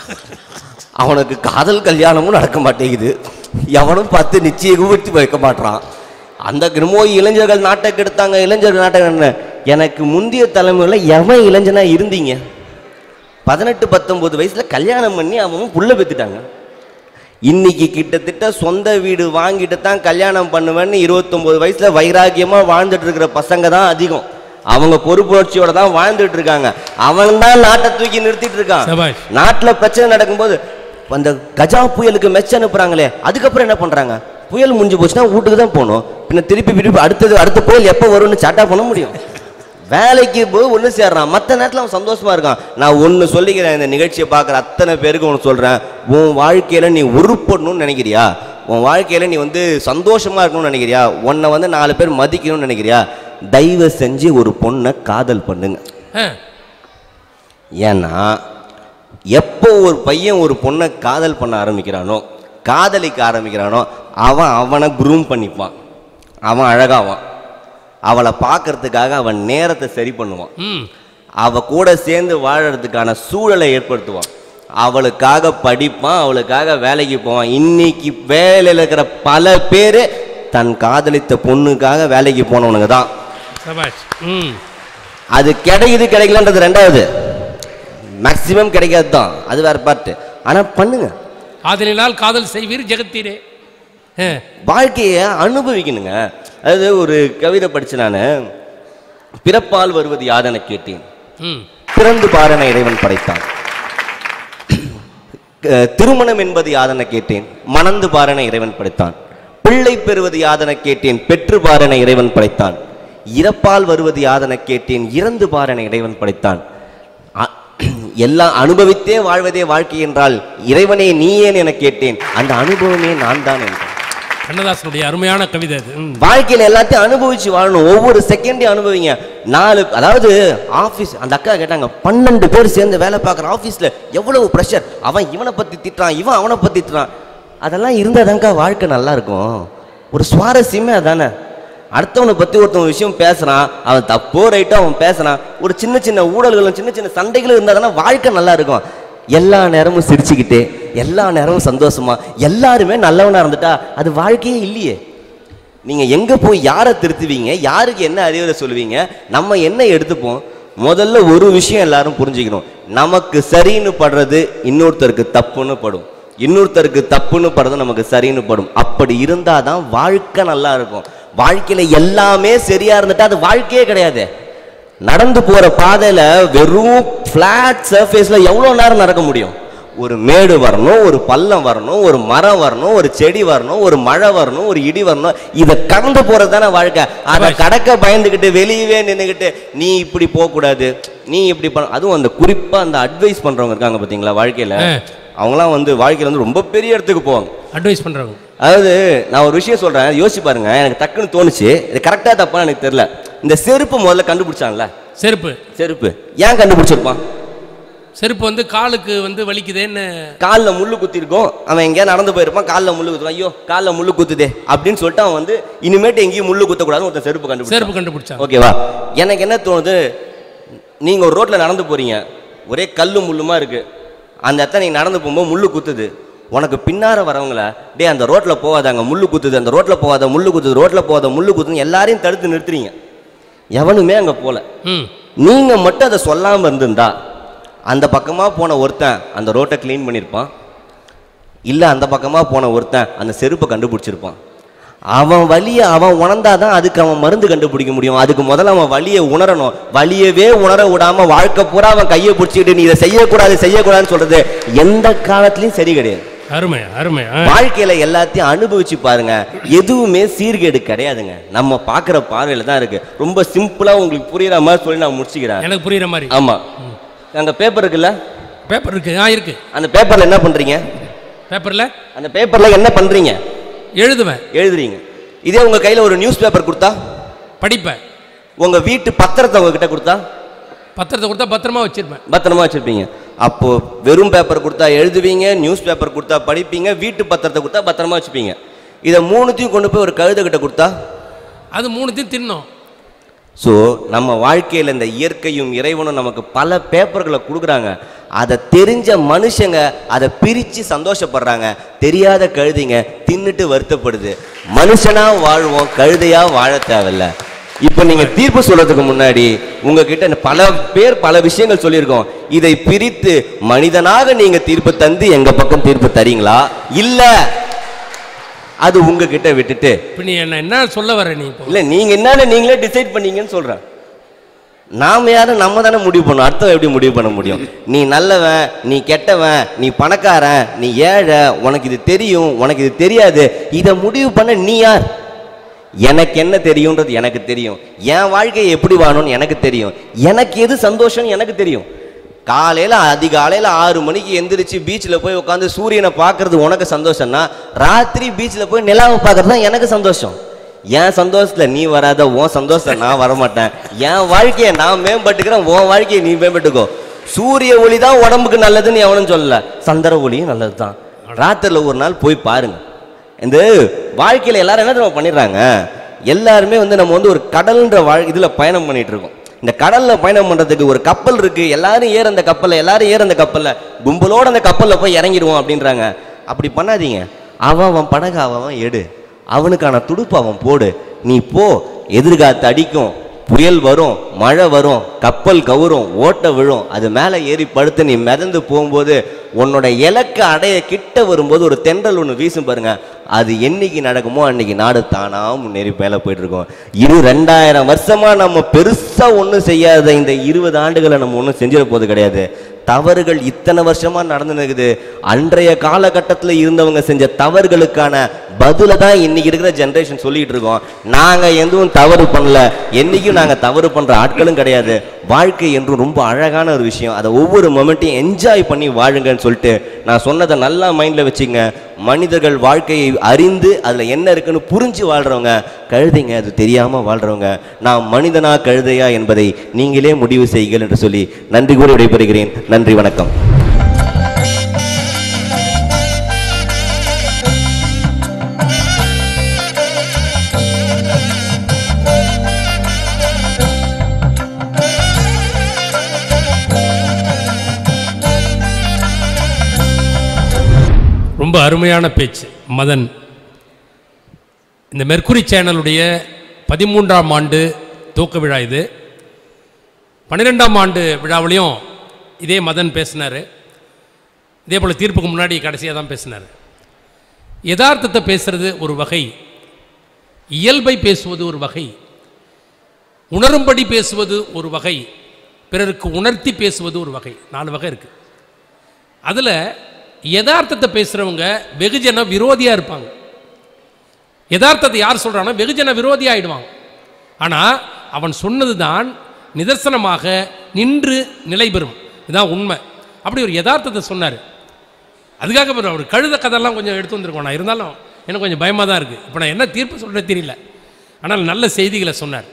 அவனுக்கு காதல் கல்யாணமும் நடக்க மாட்டேங்குது எவனும் பார்த்து நிச்சயமும் வச்சு வைக்க மாட்றான் அந்த கிருமோ இளைஞர்கள் நாட்டை கெடுத்தாங்க இளைஞர்கள் நாட்டை என்ன எனக்கு முந்தைய தலைமுறையில் எவன் இளைஞனா இருந்தீங்க பதினெட்டு பத்தொன்பது வயசுல கல்யாணம் பண்ணி அவன் புள்ள பெத்துட்டாங்க இன்னைக்கு கிட்டத்தட்ட சொந்த வீடு வாங்கிட்டு தான் கல்யாணம் பண்ணுவேன்னு இருபத்தொன்பது வயசுல வைராக்கியமா வாழ்ந்துட்டு இருக்கிற பசங்க தான் அதிகம் அவங்க பொறுப்புணர்ச்சியோட தான் வாழ்ந்துட்டு இருக்காங்க அவன் தான் நாட்டை தூக்கி நிறுத்திட்டு இருக்கான் சபாஷ். நாட்டுல பிரச்சனை நடக்கும்போது அந்த கஜா புயலுக்கு மெச்ச அனுப்புறாங்களே அதுக்கப்புறம் என்ன பண்றாங்க புயல் முடிஞ்சு போச்சுன்னா வீட்டுக்கு தான் போகணும் பின்ன திருப்பி திருப்பி அடுத்தது அடுத்த புயல் எப்போ வரும்னு சாட்டா பண்ண முடியும் வேலைக்கு போய் ஒன்று சேர்றான் மற்ற நேரத்தில் அவன் சந்தோஷமா இருக்கான் நான் ஒன்று சொல்லிக்கிறேன் இந்த நிகழ்ச்சியை பார்க்குற அத்தனை பேருக்கு ஒன்று சொல்கிறேன் உன் வாழ்க்கையில் நீ உருப்படணும்னு நினைக்கிறியா உன் வாழ்க்கையில் நீ வந்து சந்தோஷமா இருக்கணும்னு நினைக்கிறியா உன்னை வந்து நாலு பேர் மதிக்கணும்னு நினைக்கிறியா தயவு செஞ்சு ஒரு பொண்ணை காதல் பண்ணுங்க ஆ, ஏன்னா எப்போ ஒரு பையன் ஒரு பொண்ணை காதல் பண்ண ஆரம்பிக்கிறானோ காதலிக்க ஆரம்பிக்கிறானோ அவன் அவனை குரூம் பண்ணிப்பான் அவன் அழகாவான் அவளை பார்க்கறதுக்காக அவன் நேரத்தை சரி பண்ணுவான் ம் அவ கூட சேர்ந்து வாழறதுக்கான சூழலை ஏற்படுத்துவான் அவளுக்காக படிப்பான் அவளுக்காக வேலைக்கு போவான் இன்னைக்கு வேலையில் இருக்கிற பல பேர் தன் காதலித்த பொண்ணுக்காக வேலைக்கு போனவனுங்க தான் சபாஷ் ம் அது கிடைக்குது கிடைக்கலன்றது ரெண்டாவது மேக்சிமம் கிடைக்காது தான் அது வேற பார்ட்டு ஆனால் பண்ணுங்க காதலினால் காதல் செய்வீர் ஜெகத்தீரே ஆ, வாழ்க்கையை அனுபவிக்கணுங்க அதாவது ஒரு கவிதை படிச்சு நான் பிறப்பால் வருவது யாதென கேட்டேன் ம் பிறந்து பாரன இறைவன் படைத்தான் அஹ் திருமணம் என்பது யாதென கேட்டேன் மணந்து பாரன இறைவன் படைத்தான் பிள்ளை பெறுவது யாதென கேட்டேன் பெற்று பாரன இறைவன் படைத்தான் இறப்பால் வருவது யாதென கேட்டேன் இறந்து பாரன இறைவன் படைத்தான் அ- எல்லாம் அனுபவித்தே வாழ்வதே வாழ்க்கை என்றால் இறைவனே நீ ஏன் என கேட்டேன் அந்த அனுபவமே நான் தான் என்றான் கண்ணதாசனுடைய அருமையான கவிதை அது ம் வாழ்க்கையில எல்லாத்தையும் அனுபவிச்சு வாழணும் ஒவ்வொரு செகண்டையும் அனுபவிங்க நாலு அதாவது ஆபீஸ் அந்த அக்கா கேட்டாங்க பன்னெண்டு பேர் சேர்ந்து வேலை பார்க்குற ஆபீஸ்ல எவ்வளவு ப்ரெஷர் அவன் இவனை பத்தி திட்டுறான் இவன் அவனை பத்தி திட்டுறான் அதெல்லாம் இருந்தாதாங்க்கா வாழ்க்கை நல்லா இருக்கும் ஒரு சுவாரஸ்யமே அதானே அடுத்தவனை பற்றி ஒருத்தன் ஒரு விஷயம் பேசுகிறான் அவன் தப்போ ரைட்டோ அவன் பேசுகிறான் ஒரு சின்ன சின்ன ஊழல்களும் சின்ன சின்ன சண்டைகளும் இருந்தால் தானே வாழ்க்கை நல்லா இருக்கும் எல்லா நேரமும் சிரிச்சுக்கிட்டு எல்லா நேரமும் சந்தோஷமா எல்லாருமே நல்லவனா இருந்துட்டா அது வாழ்க்கையே இல்லையே நீங்க எங்க போய் யாரை திருத்துவீங்க யாருக்கு என்ன அறிவுரை சொல்லுவீங்க நம்ம என்ன எடுத்துப்போம் முதல்ல ஒரு விஷயம் எல்லாரும் புரிஞ்சுக்கணும் நமக்கு சரின்னு படுறது இன்னொருத்தருக்கு தப்புன்னு படும் இன்னொருத்தருக்கு தப்புன்னு படுறது நமக்கு சரின்னு படும் அப்படி இருந்தாதான் வாழ்க்கை நல்லா இருக்கும் வாழ்க்கையில எல்லாமே சரியா இருந்துட்டா அது வாழ்க்கையே கிடையாது நடந்து போற பாதையில வெறும் ஃபிளாட் சர்ஃபேஸ்ல எவ்வளவு நேரம் நடக்க முடியும் ஒரு மேடு வரணும் ஒரு பள்ளம் வரணும் ஒரு மரம் வரணும் ஒரு செடி வரணும் ஒரு மழை வரணும் ஒரு இடி வரணும் இதை கடந்து போறது தானே வாழ்க்கை அதை கடக்க பயந்துக்கிட்டு வெளியவே நின்றுக்கிட்டு நீ இப்படி போகக்கூடாது நீ இப்படி பண்ண அதுவும் அந்த குறிப்பா அந்த அட்வைஸ் பண்றவங்க இருக்காங்க பாத்தீங்களா வாழ்க்கையில ஆ. அவங்களாம் வந்து வாழ்க்கையில வந்து ரொம்ப பெரிய இடத்துக்கு போவாங்க அட்வைஸ் பண்றவங்க அதாவது நான் ஒரு விஷயம் சொல்றேன் யோசிச்சு பாருங்க எனக்கு டக்குன்னு தோணுச்சு இது கரெக்டா தப்பான்னு எனக்கு தெரியல இந்த செருப்பு முதல்ல கண்டுபிடிச்சான்ல செருப்பு செருப்பு ஏன் கண்டுபிடிச்சிருப்பான் செருப்பு வந்து காலுக்கு வந்து வலிக்குதேன்னு காலில் முள்ளு குத்திருக்கும் அவன் எங்கேயா நடந்து போயிருப்பான் காலில் முள்ளு குத்துவான் ஐயோ காலில் முள்ளு குத்துதே அப்படின்னு சொல்லிட்டு அவன் வந்து இனிமேட்டு எங்கேயும் முள்ளு குத்தக்கூடாதுன்னு ஒருத்தன் செருப்பு கண்டுபிடிச்சான் செருப்பு கண்டுபிடிச்சாங்க ஓகேவா எனக்கு என்ன தோணுது நீங்க ஒரு ரோட்ல நடந்து போறீங்க ஒரே கல்லு முள்ளுமா இருக்கு அந்த இடத்த நீங்க நடந்து போகும்போது முள்ளு குத்துது உனக்கு பின்னார வரவங்கள டேய் அந்த ரோட்ல போகாதாங்க முள்ளு குத்துது அந்த ரோட்ல போகாத முள்ளு குத்துது ரோட்ல போகாத முள்ளு குத்துன்னு எல்லாரையும் தடுத்து நிறுத்துறீங்க எவனுமே அங்க போல ம் நீங்க மட்டும் அதை சொல்லாம இருந்திருந்தா அந்த பக்கமா போன ஒருத்தன் அந்த ரோட்டை க்ளீன் பண்ணியிருப்பான் இல்ல அந்த பக்கமா போன ஒருத்தன் அந்த செருப்பை கண்டுபிடிச்சிருப்பான் அவன் வலியை அவன் உணர்ந்தாதான் அதுக்கு அவன் மருந்து கண்டுபிடிக்க முடியும் அதுக்கு முதல்ல அவன் வலியை உணரணும் வலியவே உணர விடாம வாழ்க்கை பூரா அவன் கையை பிடிச்சிக்கிட்டு நீ இதை செய்யக்கூடாது செய்யக்கூடாதுன்னு சொல்றது எந்த காலத்துலயும் சரி கிடையாது அருமை அருமை ஆ. வாழ்க்கையில எல்லாத்தையும் அனுபவிச்சு பாருங்க எதுவுமே சீர்கேடு கிடையாதுங்க நம்ம பார்க்குற பார்வையில தான் இருக்கு ரொம்ப சிம்பிளா உங்களுக்கு புரியுற மாதிரி சொல்லி நான் முடிச்சுக்கிறேன் எனக்கு புரியுற மாதிரி ஆமா அங்க பேப்பர் இருக்குல்ல பேப்பர் இருக்கு ஆ இருக்கு அந்த பேப்பர்ல என்ன பண்றீங்க பேப்பர்ல அந்த பேப்பர்ல என்ன பண்றீங்க எழுதுவேன் எழுதுறீங்க இதே உங்க கையில ஒரு நியூஸ் பேப்பர் கொடுத்தா படிப்பேன் உங்க வீட்டு பத்திரத்தை உங்ககிட்ட கொடுத்தா பத்திரத்தை கொடுத்தா பத்திரமா வச்சிருப்பேன் பத்திரமா வச்சிருப்பீங்க அப்போ வெறும் பேப்பர் கொடுத்தா எழுதுவீங்க நியூஸ் பேப்பர் கொடுத்தா படிப்பீங்க வீட்டு பத்திரத்தை கொடுத்தா பத்திரமா வச்சுப்பீங்க இதை மூணுத்தையும் கொண்டு போய் ஒரு கழுதை கிட்ட கொடுத்தா அது மூணுத்தையும் தின்னோம் ஸோ நம்ம வாழ்க்கையில் இந்த இயற்கையும் இறைவனும் நமக்கு பல பேப்பர்களை கொடுக்குறாங்க அதை தெரிஞ்ச மனுஷங்க அதை பிரித்து சந்தோஷப்படுறாங்க தெரியாத கழுதைங்க தின்னுட்டு வருத்தப்படுது மனுஷனா வாழ்வோம் கழுதையா வாழ தேவையில்ல இப்போ நீங்க தீர்ப்பு சொல்றதுக்கு முன்னாடி உங்ககிட்ட பல பேர் பல விஷயங்கள் சொல்லியிருக்கோம் இதை பிரித்து மனிதனாக நீங்க தீர்ப்பு தந்து எங்க பக்கம் தீர்ப்பு தரீங்களா இல்ல அது உங்ககிட்ட விட்டுட்டு இப்போ நீ என்ன என்ன சொல்ல வர நீ இப்போ இல்ல நீங்க என்னன்னு நீங்களே டிசைட் பண்ணீங்கன்னு சொல்றேன் நாம யாரும் நம்ம தானே முடிவு பண்ணணும் அடுத்தவன் எப்படி முடிவு பண்ண முடியும் நீ நல்லவன் நீ கெட்டவன் நீ பணக்காரன் நீ ஏழை உனக்கு இது தெரியும் உனக்கு இது தெரியாது இதை முடிவு பண்ண நீ யார் எனக்கு என்ன தெரியும்ன்றது எனக்கு தெரியும் என் வாழ்க்கையை எப்படி வாழணும்னு எனக்கு தெரியும் எனக்கு எது சந்தோஷம் எனக்கு தெரியும் காலையில் அதிகாலையில் ஆறு மணிக்கு எந்திரிச்சு பீச்சில் போய் உட்காந்து சூரியனை பார்க்கறது உனக்கு சந்தோஷம்னா ராத்திரி பீச்சில் போய் நிலாவை பார்க்கறது தான் எனக்கு சந்தோஷம் என் சந்தோஷத்துல நீ வராத உன் சந்தோஷம் நான் வரமாட்டேன் என் வாழ்க்கையை நான் மேம்பட்டுக்கிறேன் உன் வாழ்க்கையை நீ மேம்பட்டுக்கோ சூரிய ஒளி தான் உடம்புக்கு நல்லதுன்னு எவனும் சொல்லல சந்திர ஒளியும் நல்லது தான் ராத்திரில ஒரு நாள் போய் பாருங்க இந்த வாழ்க்கையில எல்லாரும் என்ன தெரியுமா பண்ணிடுறாங்க எல்லாருமே வந்து நம்ம வந்து ஒரு கடல்ன்ற வாழ் இதுல பயணம் பண்ணிட்டு இருக்கோம் இந்த கடல்ல பயணம் பண்றதுக்கு ஒரு கப்பல் இருக்கு எல்லாரும் ஏற அந்த கப்பல்ல எல்லாரும் ஏற அந்த கப்பல்ல கும்பலோட அந்த கப்பல்ல போய் இறங்கிடுவோம் அப்படின்றாங்க அப்படி பண்ணாதீங்க அவன் அவன் படகு அவன் அவன் எடு அவனுக்கான துடுப்பு அவன் போடு நீ போ எதிர்காத்து அடிக்கும் புயல் வரும் மழை வரும் கப்பல் கவுரும் ஓட்ட விழும் அது மேலே ஏறி படுத்து நீ மிதந்து போகும்போது உன்னோட இலக்கை அடைய கிட்ட வரும்போது ஒரு தென்றல் ஒன்று வீசும் பாருங்க அது என்னைக்கு நடக்குமோ அன்னைக்கு நாடு தானா முன்னேறி மேலே போயிட்டு இருக்கோம் இரு ரெண்டாயிரம் வருஷமா நம்ம பெருசா ஒன்றும் செய்யாத இந்த இருபது ஆண்டுகளை நம்ம ஒன்றும் செஞ்சிட போது கிடையாது தவறுகள் இத்தனை வருஷமா நடந்து இருக்குது அன்றைய காலகட்டத்தில் இருந்தவங்க செஞ்ச தவறுகளுக்கான பதில தான் இன்னைக்கு இருக்கிற ஜென்ரேஷன் சொல்லிட்டு இருக்கோம் நாங்க எதுவும் தவறு பண்ணல என்னைக்கும் நாங்க தவறு பண்ற ஆட்களும் கிடையாது வாழ்க்கை என்றும் ரொம்ப அழகான ஒரு விஷயம் அதை ஒவ்வொரு மொமெண்ட்டையும் என்ஜாய் பண்ணி வாழுங்கன்னு சொல்லிட்டு நான் சொன்னதை நல்லா மைண்ட்ல வச்சுங்க மனிதர்கள் வாழ்க்கையை அறிந்து அதுல என்ன இருக்குன்னு புரிஞ்சு வாழ்றவங்க கழுதைங்க அது தெரியாம வாழ்றவங்க நான் மனிதனா கழுதையா என்பதை நீங்களே முடிவு செய்யுங்கள் என்று சொல்லி நன்றி கூறி விடைபெறுகிறேன் நன்றி வணக்கம் ரொம்ப அருமையான பேச்சு மதன் இந்த மெர்க்குரி சேனலுடைய பதிமூன்றாம் ஆண்டு துவக்க விழா இது பன்னிரெண்டாம் ஆண்டு விழாவிலையும் இதே மதன் பேசினார் இதே போல் தீர்ப்புக்கு முன்னாடி கடைசியாக தான் பேசினார் யதார்த்தத்தை பேசுறது ஒரு வகை இயல்பை பேசுவது ஒரு வகை உணரும்படி பேசுவது ஒரு வகை பிறருக்கு உணர்த்தி பேசுவது ஒரு வகை நாலு வகை இருக்குது அதில் யதார்த்தத்தை பேசுகிறவங்க வெகுஜன விரோதியாக இருப்பாங்க யதார்த்தத்தை யார் சொல்கிறானோ வெகுஜன விரோதி ஆயிடுவாங்க ஆனால் அவன் சொன்னது தான் நிதர்சனமாக நின்று நிலை பெறும் இதுதான் உண்மை அப்படி ஒரு யதார்த்தத்தை சொன்னார் அதுக்காக அப்புறம் அவர் கழுத கதையெல்லாம் கொஞ்சம் எடுத்து வந்திருக்கோம் நான் இருந்தாலும் எனக்கு கொஞ்சம் பயமாக தான் இருக்குது இப்போ நான் என்ன தீர்ப்பு சொல்கிறது தெரியல ஆனால் நல்ல செய்திகளை சொன்னார்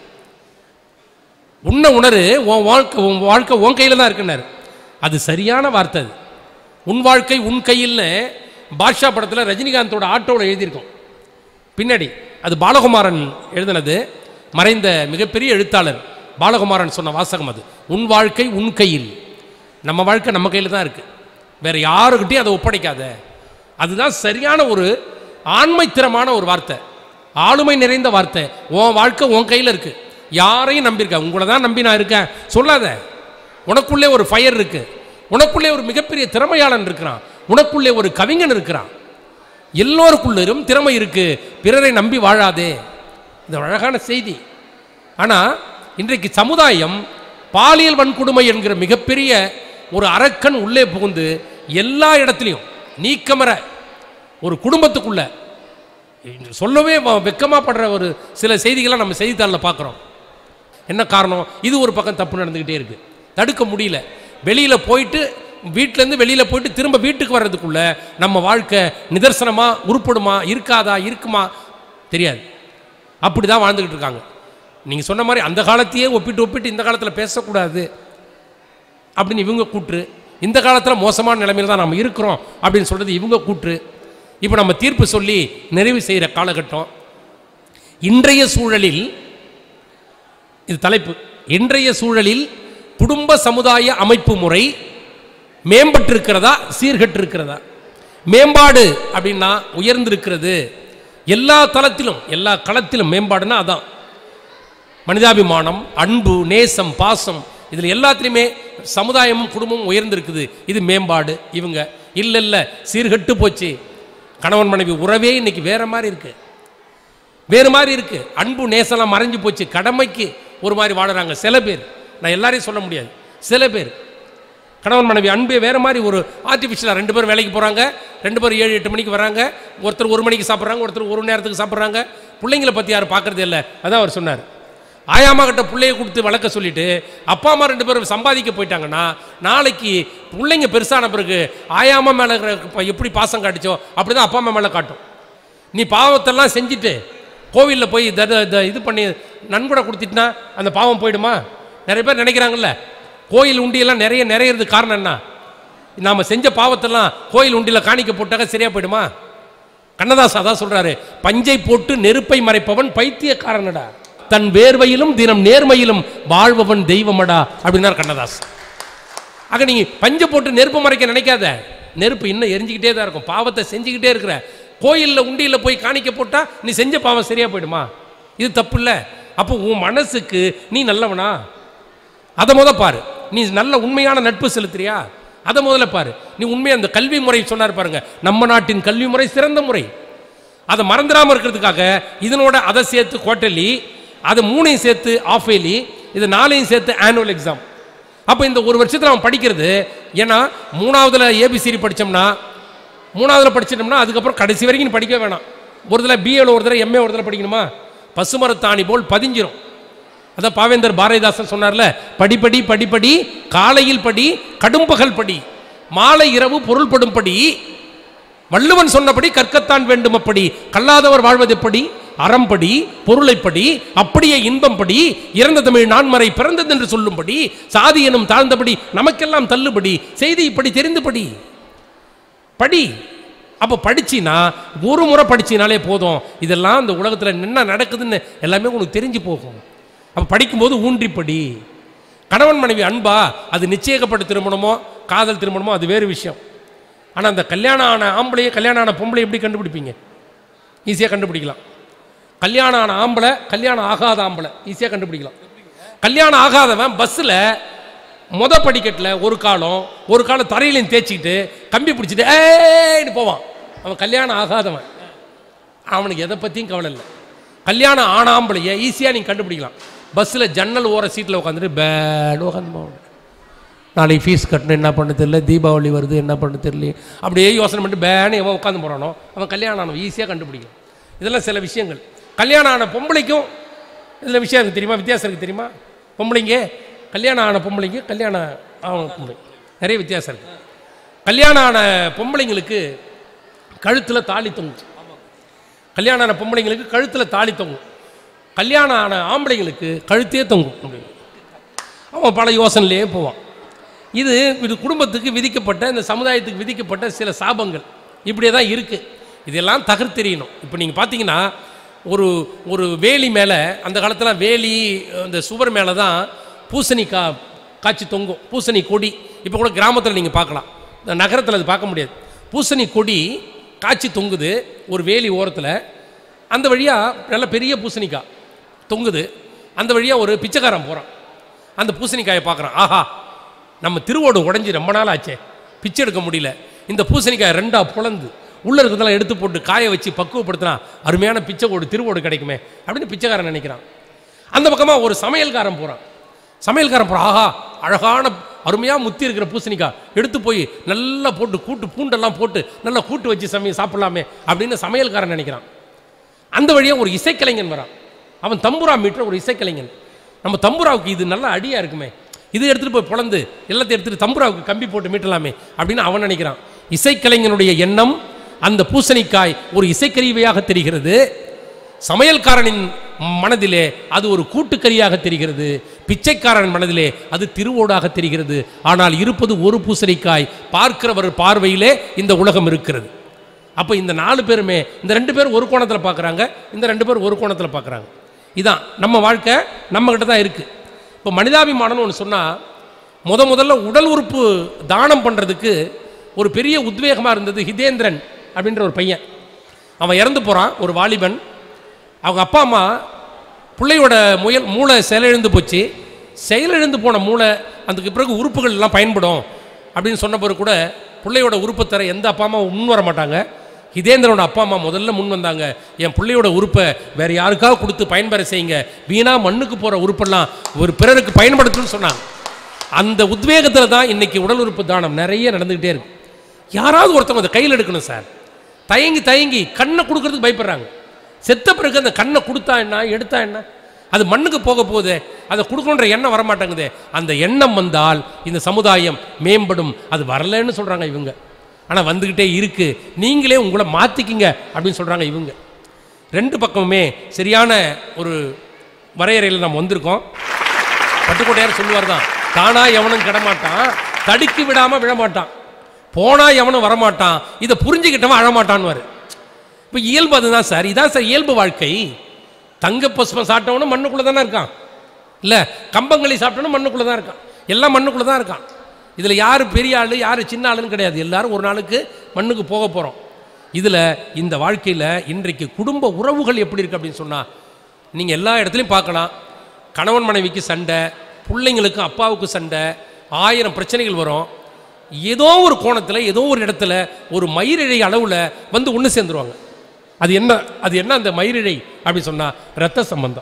உன்ன உணரு உன் வாழ்க்கை உன் வாழ்க்கை உன் கையில் தான் இருக்குன்னாரு அது சரியான வார்த்தை அது உன் வாழ்க்கை உன் கையில்னு பாட்ஷா படத்தில் ரஜினிகாந்தோட ஆட்டோவில் எழுதியிருக்கோம் பின்னாடி அது பாலகுமாரன் எழுதினது மறைந்த மிகப்பெரிய எழுத்தாளர் பாலகுமாரன் சொன்ன வாசகம் அது உன் வாழ்க்கை உன் கையில் நம்ம வாழ்க்கை நம்ம கையில் தான் இருக்குது வேற யாருக்கிட்டையும் அதை ஒப்படைக்காத அதுதான் சரியான ஒரு ஆண்மைத்திரமான ஒரு வார்த்தை ஆளுமை நிறைந்த வார்த்தை உன் வாழ்க்கை உன் கையில் இருக்கு யாரையும் நம்பியிருக்க உங்களை தான் நம்பி நான் இருக்கேன் சொல்லாத உனக்குள்ளே ஒரு ஃபயர் இருக்கு உனக்குள்ளே ஒரு மிகப்பெரிய திறமையாளன் இருக்கிறான் உனக்குள்ளே ஒரு கவிஞன் இருக்கிறான் எல்லோருக்குள்ளும் திறமை இருக்கு பிறரை நம்பி வாழாதே இது ஒரு அழகான செய்தி ஆனால் இன்றைக்கு சமுதாயம் பாலியல் வன்கொடுமை என்கிற மிகப்பெரிய ஒரு அரக்கன் உள்ளே புகுந்து எல்லா இடத்துலையும் நீக்கமர ஒரு குடும்பத்துக்குள்ள சொல்லவே வ- வெக்கமா படுற ஒரு சில செய்திகளை நம்ம செய்தித்தாளில் பார்க்குறோம் என்ன காரணம் இது ஒரு பக்கம் தப்பு நடந்துக்கிட்டே இருக்கு தடுக்க முடியல வெளியில் போயிட்டு வீட்டிலேருந்து வெளியில் போயிட்டு திரும்ப வீட்டுக்கு வர்றதுக்குள்ள நம்ம வாழ்க்கை நிதர்சனமா உருப்படுமா இருக்காதா இருக்குமா தெரியாது அப்படி தான் வாழ்ந்துக்கிட்டு இருக்காங்க நீங்கள் சொன்ன மாதிரி அந்த காலத்தையே ஒப்பிட்டு ஒப்பிட்டு இந்த காலத்தில் பேசக்கூடாது அப்படின்னு இவங்க கூற்று இந்த காலத்தில் மோசமான நிலைமையில் தான் நம்ம இருக்கிறோம் அப்படின்னு சொல்கிறது இவங்க கூற்று இப்போ நம்ம தீர்ப்பு சொல்லி நிறைவு செய்கிற காலகட்டம் இன்றைய சூழலில் இது தலைப்பு இன்றைய சூழலில் குடும்ப சமுதாய அமைப்பு முறை மேம்பட்டிருக்கிறதா சீர்கெட்டிருக்கிறதா மேம்பாடு அப்படின்னா உயர்ந்திருக்கிறது எல்லா தளத்திலும் எல்லா களத்திலும் மேம்பாடுனா அதான் மனிதாபிமானம் அன்பு நேசம் பாசம் இதில் எல்லாத்துலேயுமே சமுதாயமும் குடும்பமும் உயர்ந்திருக்குது இது மேம்பாடு இவங்க இல்லை இல்லை சீர்கெட்டு போச்சு கணவன் மனைவி உறவே இன்னைக்கு வேற மாதிரி இருக்கு வேறு மாதிரி இருக்கு அன்பு நேசம்லாம் மறைஞ்சு போச்சு கடமைக்கு ஒரு மாதிரி வாழுறாங்க சில பேர் நான் எல்லாரையும் சொல்ல முடியாது சில பேர் கணவன் மனைவி அன்பே வேற மாதிரி ஒரு ஆர்டிஃபிஷியலாக ரெண்டு பேரும் வேலைக்கு போகிறாங்க ரெண்டு பேரும் ஏழு எட்டு மணிக்கு வராங்க ஒருத்தர் ஒரு மணிக்கு சாப்பிட்றாங்க ஒருத்தர் ஒரு நேரத்துக்கு சாப்பிட்றாங்க பிள்ளைங்களை பற்றி யாரும் பார்க்கறதே இல்லை அதான் அவர் சொன்னார் ஆயாமா கிட்ட பிள்ளைய கொடுத்து வளர்க்க சொல்லிட்டு அப்பா அம்மா ரெண்டு பேரும் சம்பாதிக்க போயிட்டாங்கன்னா நாளைக்கு பிள்ளைங்க பெருசான பிறகு ஆயாமா மேலே எப்படி பாசம் காட்டுச்சோ அப்படி தான் அப்பா அம்மா மேலே காட்டும் நீ பாவத்தெல்லாம் செஞ்சுட்டு கோவிலில் போய் தட த- இது பண்ணி நன்கொடை கொடுத்துட்டுனா அந்த பாவம் போயிடுமா நிறைய பேர் நினைக்கிறாங்கல்ல கோயில் உண்டியெல்லாம் நிறைய நிறையிறதுக்கு காரணம் என்ன நாம் செஞ்ச பாவத்தெல்லாம் கோயில் உண்டியில் காணிக்க போட்டாக்க சரியா போயிடுமா கண்ணதாஸ் அதான் சொல்றாரு பஞ்சை போட்டு நெருப்பை மறைப்பவன் பைத்தியக்காரனடா தன் வேர்வையிலும் தினம் நேர்மையிலும் வாழ்பவன் தெய்வமடா அப்படின்னார் கண்ணதாஸ் ஆக நீங்க பஞ்சை போட்டு நெருப்பு மறைக்க நினைக்காத நெருப்பு இன்னும் எரிஞ்சுக்கிட்டே தான் இருக்கும் பாவத்தை செஞ்சுக்கிட்டே இருக்கிற கோயிலில் உண்டியில் போய் காணிக்க போட்டா நீ செஞ்ச பாவம் சரியா போயிடுமா இது தப்பு இல்லை அப்போ உன் மனசுக்கு நீ நல்லவனா அதை முத பாரு நீ நல்ல உண்மையான நட்பு செலுத்துறியா அதை முதல்ல பாரு நீ உண்மையை அந்த கல்வி முறை சொன்னார் பாருங்க நம்ம நாட்டின் கல்வி முறை சிறந்த முறை அதை மறந்துடாம இருக்கிறதுக்காக இதனோட அதை சேர்த்து குவார்டர்லி அதை மூணையும் சேர்த்து ஆஃப் இயர்லி இது நாலையும் சேர்த்து ஆனுவல் எக்ஸாம் அப்போ இந்த ஒரு வருஷத்தில் அவன் படிக்கிறது ஏன்னா மூணாவதுல ஏபிசிடி படித்தோம்னா மூணாவதுல படிச்சிட்டோம்னா அதுக்கப்புறம் கடைசி வரைக்கும் நீ படிக்க வேணாம் ஒரு தடவை பிஏல ஒரு தடவை எம்ஏ ஒரு தடவை படிக்கணுமா பசுமரத்தாணி போல் பதிஞ்சிரும் அதான் பாவேந்தர் பாரதிதாசன் சொன்னார்ல படிப்படி படிப்படி காலையில் படி கடும்பகல் படி மாலை இரவு பொருள்படும் படி வள்ளுவன் சொன்னபடி கற்கத்தான் வேண்டும் அப்படி கல்லாதவர் வாழ்வது எப்படி அறம்படி பொருளைப்படி அப்படியே இன்பம்படி இறந்த தமிழ் நான்மறை பிறந்தது என்று சொல்லும்படி சாதி எனும் தாழ்ந்தபடி நமக்கெல்லாம் தள்ளுபடி செய்தி இப்படி தெரிந்துபடி படி அப்போ படிச்சினா ஒரு முறை படிச்சினாலே போதும் இதெல்லாம் இந்த உலகத்தில் என்ன நடக்குதுன்னு எல்லாமே உனக்கு தெரிஞ்சு போகும் அப்போ படிக்கும்போது ஊன்றி படி கணவன் மனைவி அன்பா அது நிச்சயிக்கப்பட்ட திருமணமோ காதல் திருமணமோ அது வேறு விஷயம் ஆனால் அந்த கல்யாணம் ஆன ஆம்பளையே கல்யாணம் ஆன பொம்பளை எப்படி கண்டுபிடிப்பீங்க ஈஸியாக கண்டுபிடிக்கலாம் கல்யாணம் ஆன ஆம்பளை கல்யாணம் ஆகாத ஆம்பளை ஈஸியாக கண்டுபிடிக்கலாம் கல்யாணம் ஆகாதவன் பஸ்ஸில் மொத படிக்கட்டில் ஒரு காலம் ஒரு காலம் தரையிலையும் தேய்ச்சிக்கிட்டு கம்பி பிடிச்சிட்டு ஏன்னு போவான் அவன் கல்யாணம் ஆகாதவன் அவனுக்கு எதை பற்றியும் கவலை இல்லை கல்யாணம் ஆன ஆம்பளைய ஈஸியாக நீங்கள் கண்டுபிடிக்கலாம் பஸ்ஸில் ஜன்னல் ஓர சீட்டில் உட்காந்துட்டு பேடு உட்காந்து போவான் நாளைக்கு ஃபீஸ் கட்டணும் என்ன பண்ண தெரியல தீபாவளி வருது என்ன பண்ண தெரியல அப்படியே யோசனை பண்ணிட்டு பேனு எவன் உட்காந்து போகிறானோ அவன் கல்யாணம் ஆனவன் ஈஸியாக கண்டுபிடிக்கும் இதெல்லாம் சில விஷயங்கள் கல்யாணம் ஆன பொம்பளைக்கும் இதில் விஷயம் இருக்குது தெரியுமா வித்தியாசம் இருக்குது தெரியுமா பொம்பளைங்க கல்யாணம் ஆன பொம்பளைங்க கல்யாணம் ஆன பொம்பளை நிறைய வித்தியாசம் இருக்குது கல்யாணம் ஆன பொம்பளைங்களுக்கு கழுத்தில் தாலி தொங்கும் கல்யாணம் ஆன பொம்பளைங்களுக்கு கழுத்தில் தாலி தொங்கும் கல்யாணம் ஆன ஆம்பளைங்களுக்கு கழுத்தே தொங்கும் அப்படின்னு அவன் பல யோசனையிலேயே போவான் இது இது குடும்பத்துக்கு விதிக்கப்பட்ட இந்த சமுதாயத்துக்கு விதிக்கப்பட்ட சில சாபங்கள் இப்படியே தான் இருக்குது இதெல்லாம் தகர்த்தெறியணும் இப்போ நீங்கள் பார்த்தீங்கன்னா ஒரு ஒரு வேலி மேலே அந்த காலத்தில் வேலி அந்த சுவர் மேலே தான் பூசணி கா காய்ச்சி தொங்கும் பூசணி கொடி இப்போ கூட கிராமத்தில் நீங்கள் பார்க்கலாம் இந்த நகரத்தில் அது பார்க்க முடியாது பூசணி கொடி காய்ச்சி தொங்குது ஒரு வேலி ஓரத்தில் அந்த வழியாக நல்ல பெரிய பூசணிக்காய் தொங்குது அந்த வழியாக ஒரு பிச்சைக்காரன் போகிறான் அந்த பூசணிக்காயை பார்க்குறான் ஆஹா நம்ம திருவோடு உடைஞ்சி ரொம்ப நாள் ஆச்சே பிச்சை எடுக்க முடியல இந்த பூசணிக்காயை ரெண்டாக புலந்து உள்ளே இருக்கிறதெல்லாம் எடுத்து போட்டு காய வச்சு பக்குவப்படுத்தினா அருமையான பிச்சை ஓடு திருவோடு கிடைக்குமே அப்படின்னு பிச்சைக்காரன் நினைக்கிறான் அந்த பக்கமாக ஒரு சமையல்காரன் போகிறான் சமையல்காரன் போகிறான் ஆஹா அழகான அருமையாக முத்தி இருக்கிற பூசணிக்காய் எடுத்து போய் நல்லா போட்டு கூட்டு பூண்டெல்லாம் போட்டு நல்லா கூட்டு வச்சு சமைய சாப்பிடலாமே அப்படின்னு சமையல்காரன் நினைக்கிறான் அந்த வழியாக ஒரு இசைக்கலைஞன் வரான் அவன் தம்புரா மீட்டுற ஒரு இசைக்கலைஞன் நம்ம தம்புராவுக்கு இது நல்ல அடியாக இருக்குமே இது எடுத்துகிட்டு போய் பொழந்து எல்லாத்தையும் எடுத்துகிட்டு தம்புராவுக்கு கம்பி போட்டு மீட்டலாமே அப்படின்னு அவன் நினைக்கிறான் இசைக்கலைஞனுடைய எண்ணம் அந்த பூசணிக்காய் ஒரு இசைக்கருவியாக தெரிகிறது சமையல்காரனின் மனதிலே அது ஒரு கூட்டுக்கரியாக தெரிகிறது பிச்சைக்காரன் மனதிலே அது திருவோடாக தெரிகிறது ஆனால் இருப்பது ஒரு பூசணிக்காய் பார்க்கிறவர் பார்வையிலே இந்த உலகம் இருக்கிறது அப்போ இந்த நாலு பேருமே இந்த ரெண்டு பேரும் ஒரு கோணத்தில் பார்க்குறாங்க இந்த ரெண்டு பேரும் ஒரு கோணத்தில் பார்க்குறாங்க இதான் நம்ம வாழ்க்கை நம்மக்கிட்ட தான் இருக்குது இப்போ மனிதாபிமானம்னு ஒன்று சொன்னால் முத முதல்ல உடல் உறுப்பு தானம் பண்ணுறதுக்கு ஒரு பெரிய உத்வேகமாக இருந்தது ஹிதேந்திரன் அப்படின்ற ஒரு பையன் அவன் இறந்து போகிறான் ஒரு வாலிபன் அவங்க அப்பா அம்மா பிள்ளையோட முயல் மூளை செயலிழந்து போச்சு செயலிழந்து போன மூளை அதுக்கு பிறகு உறுப்புகள் எல்லாம் பயன்படும் அப்படின்னு சொன்ன பிறகு கூட பிள்ளையோட உறுப்பு தர எந்த அப்பா அம்மா முன் வர மாட்டாங்க ஹிதேந்திரனோட அப்பா அம்மா முதல்ல முன் வந்தாங்க என் பிள்ளையோட உறுப்பை வேற யாருக்காவது கொடுத்து பயன்பெற செய்யுங்க வீணா மண்ணுக்கு போகிற உறுப்பெல்லாம் ஒரு பிறருக்கு பயன்படுத்துன்னு சொன்னாங்க அந்த உத்வேகத்தில் தான் இன்னைக்கு உடல் உறுப்பு தானம் நிறைய நடந்துக்கிட்டே இருக்கு யாராவது ஒருத்தவங்க அதை கையில் எடுக்கணும் சார் தயங்கி தயங்கி கண்ணை கொடுக்கறதுக்கு பயப்படுறாங்க செத்த பிறகு அந்த கண்ணை கொடுத்தா என்ன எடுத்தா என்ன அது மண்ணுக்கு போக போகுதே அதை கொடுக்கணுன்ற எண்ணம் வரமாட்டேங்குதே அந்த எண்ணம் வந்தால் இந்த சமுதாயம் மேம்படும் அது வரலன்னு சொல்கிறாங்க இவங்க ஆனால் வந்துக்கிட்டே இருக்கு நீங்களே உங்களை மாற்றிக்கிங்க அப்படின்னு சொல்கிறாங்க இவங்க ரெண்டு பக்கமுமே சரியான ஒரு வரையறையில் நம்ம வந்திருக்கோம் பட்டுக்கோட்டையார் சொல்லுவார் தான் தானா எவனும் கிடமாட்டான் தடுக்கி விடாமல் விழமாட்டான் போனா எவனும் வரமாட்டான் இதை புரிஞ்சுக்கிட்டவன் அழமாட்டான்னு இப்போ இயல்பு அதுதான் சார் இதான் சார் இயல்பு வாழ்க்கை தங்க புஷ்பம் சாப்பிட்டவனும் மண்ணுக்குள்ளே தானே இருக்கான் இல்லை கம்பங்களி சாப்பிட்டவனும் மண்ணுக்குள்ளே தான் இருக்கான் எல்லாம் மண்ணுக்குள்ளே தான் இருக்கான் இதில் யார் பெரிய ஆள் யார் சின்ன ஆளுன்னு கிடையாது எல்லாரும் ஒரு நாளுக்கு மண்ணுக்கு போக போகிறோம் இதில் இந்த வாழ்க்கையில் இன்றைக்கு குடும்ப உறவுகள் எப்படி இருக்குது அப்படின்னு சொன்னால் நீங்கள் எல்லா இடத்துலையும் பார்க்கலாம் கணவன் மனைவிக்கு சண்டை பிள்ளைங்களுக்கும் அப்பாவுக்கு சண்டை ஆயிரம் பிரச்சனைகள் வரும் ஏதோ ஒரு கோணத்தில் ஏதோ ஒரு இடத்துல ஒரு மயிரிழை அளவில் வந்து ஒன்று சேர்ந்துருவாங்க அது என்ன அது என்ன அந்த மயிரிழை அப்படின்னு சொன்னால் ரத்த சம்பந்தம்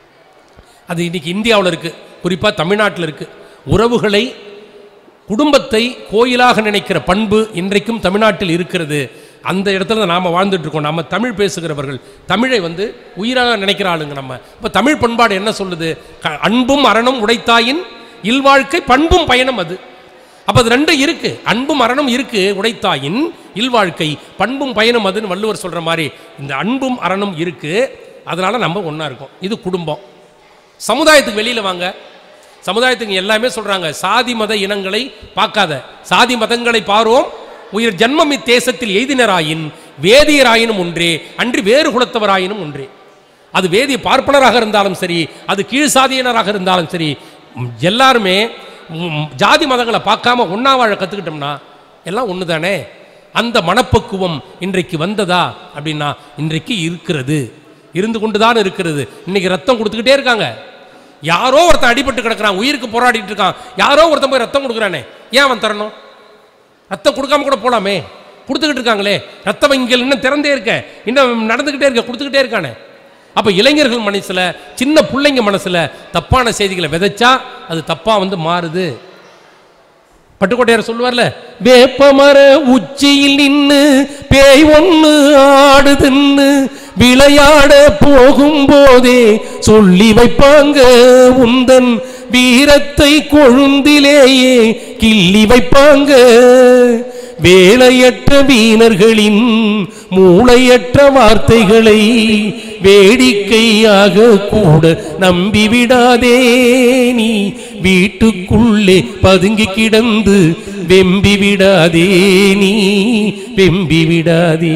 அது இன்னைக்கு இந்தியாவில் இருக்குது குறிப்பாக தமிழ்நாட்டில் இருக்குது உறவுகளை குடும்பத்தை கோயிலாக நினைக்கிற பண்பு இன்றைக்கும் தமிழ்நாட்டில் இருக்கிறது அந்த இடத்துல தான் நாம் வாழ்ந்துட்டு இருக்கோம் நம்ம தமிழ் பேசுகிறவர்கள் தமிழை வந்து உயிராக நினைக்கிற ஆளுங்க நம்ம இப்போ தமிழ் பண்பாடு என்ன சொல்லுது க- அன்பும் அறனும் உடைத்தாயின் இல்வாழ்க்கை பண்பும் பயணம் அது அப்போ அது ரெண்டும் இருக்கு அன்பும் அறனும் இருக்கு உடைத்தாயின் இல்வாழ்க்கை பண்பும் பயணம் அதுன்னு வள்ளுவர் சொல்ற மாதிரி இந்த அன்பும் அறனும் இருக்கு அதனால நம்ம ஒன்றா இருக்கோம் இது குடும்பம் சமுதாயத்துக்கு வெளியில் வாங்க சமுதாயத்துக்கு எல்லாமே சொல்றாங்க சாதி மத இனங்களை பார்க்காத சாதி மதங்களை பாரோம் உயிர் ஜன்மம் இத்தேசத்தில் எய்தினராயின் வேதியராயினும் ஒன்றே அன்றி வேறு குலத்தவராயினும் ஒன்றே அது வேதிய பார்ப்பனராக இருந்தாலும் சரி அது கீழ் சாதியினராக இருந்தாலும் சரி ம், எல்லாருமே ம், ஜாதி மதங்களை பார்க்காம ஒன்றா வாழ கற்றுக்கிட்டோம்னா எல்லாம் ஒன்று தானே அந்த மனப்பக்குவம் இன்றைக்கு வந்ததா அப்படின்னா இன்றைக்கு இருக்கிறது இருந்து கொண்டு தான் இருக்கிறது இன்னைக்கு ரத்தம் கொடுத்துக்கிட்டே இருக்காங்க யாரோ ஒருத்தன் அடிபட்டு கிடக்குறான் உயிருக்கு போராடிட்டு இருக்கான் யாரோ ஒருத்தன் போய் ரத்தம் கொடுக்குறானே ஏன் அவன் தரணும் ரத்தம் கொடுக்காம கூட போலாமே கொடுத்துக்கிட்டு இருக்காங்களே ரத்த வங்கிகள் இன்னும் திறந்தே இருக்க இன்னும் நடந்துக்கிட்டே இருக்க கொடுத்துக்கிட்டே இருக்கானே அப்போ இளைஞர்கள் மனசுல சின்ன பிள்ளைங்க மனசுல தப்பான செய்திகளை விதைச்சா அது தப்பா வந்து மாறுது பட்டுக்கோட்டையார் சொல்லுவார்ல வேப்பமர உச்சியில் நின்னு பேய் ஒண்ணு ஆடுதுன்னு விளையாட போகும்போதே சொல்லி வைப்பாங்க உந்தன் வீரத்தை கொழுந்திலேயே கிள்ளி வைப்பாங்க வேலையற்ற வீணர்களின் மூளையற்ற வார்த்தைகளை வேடிக்கையாக கூட நம்பிவிடாதே நீ வீட்டுக்குள்ளே பதுங்கி கிடந்து வெம்பி விடாதே நீ வெம்பி விடாதே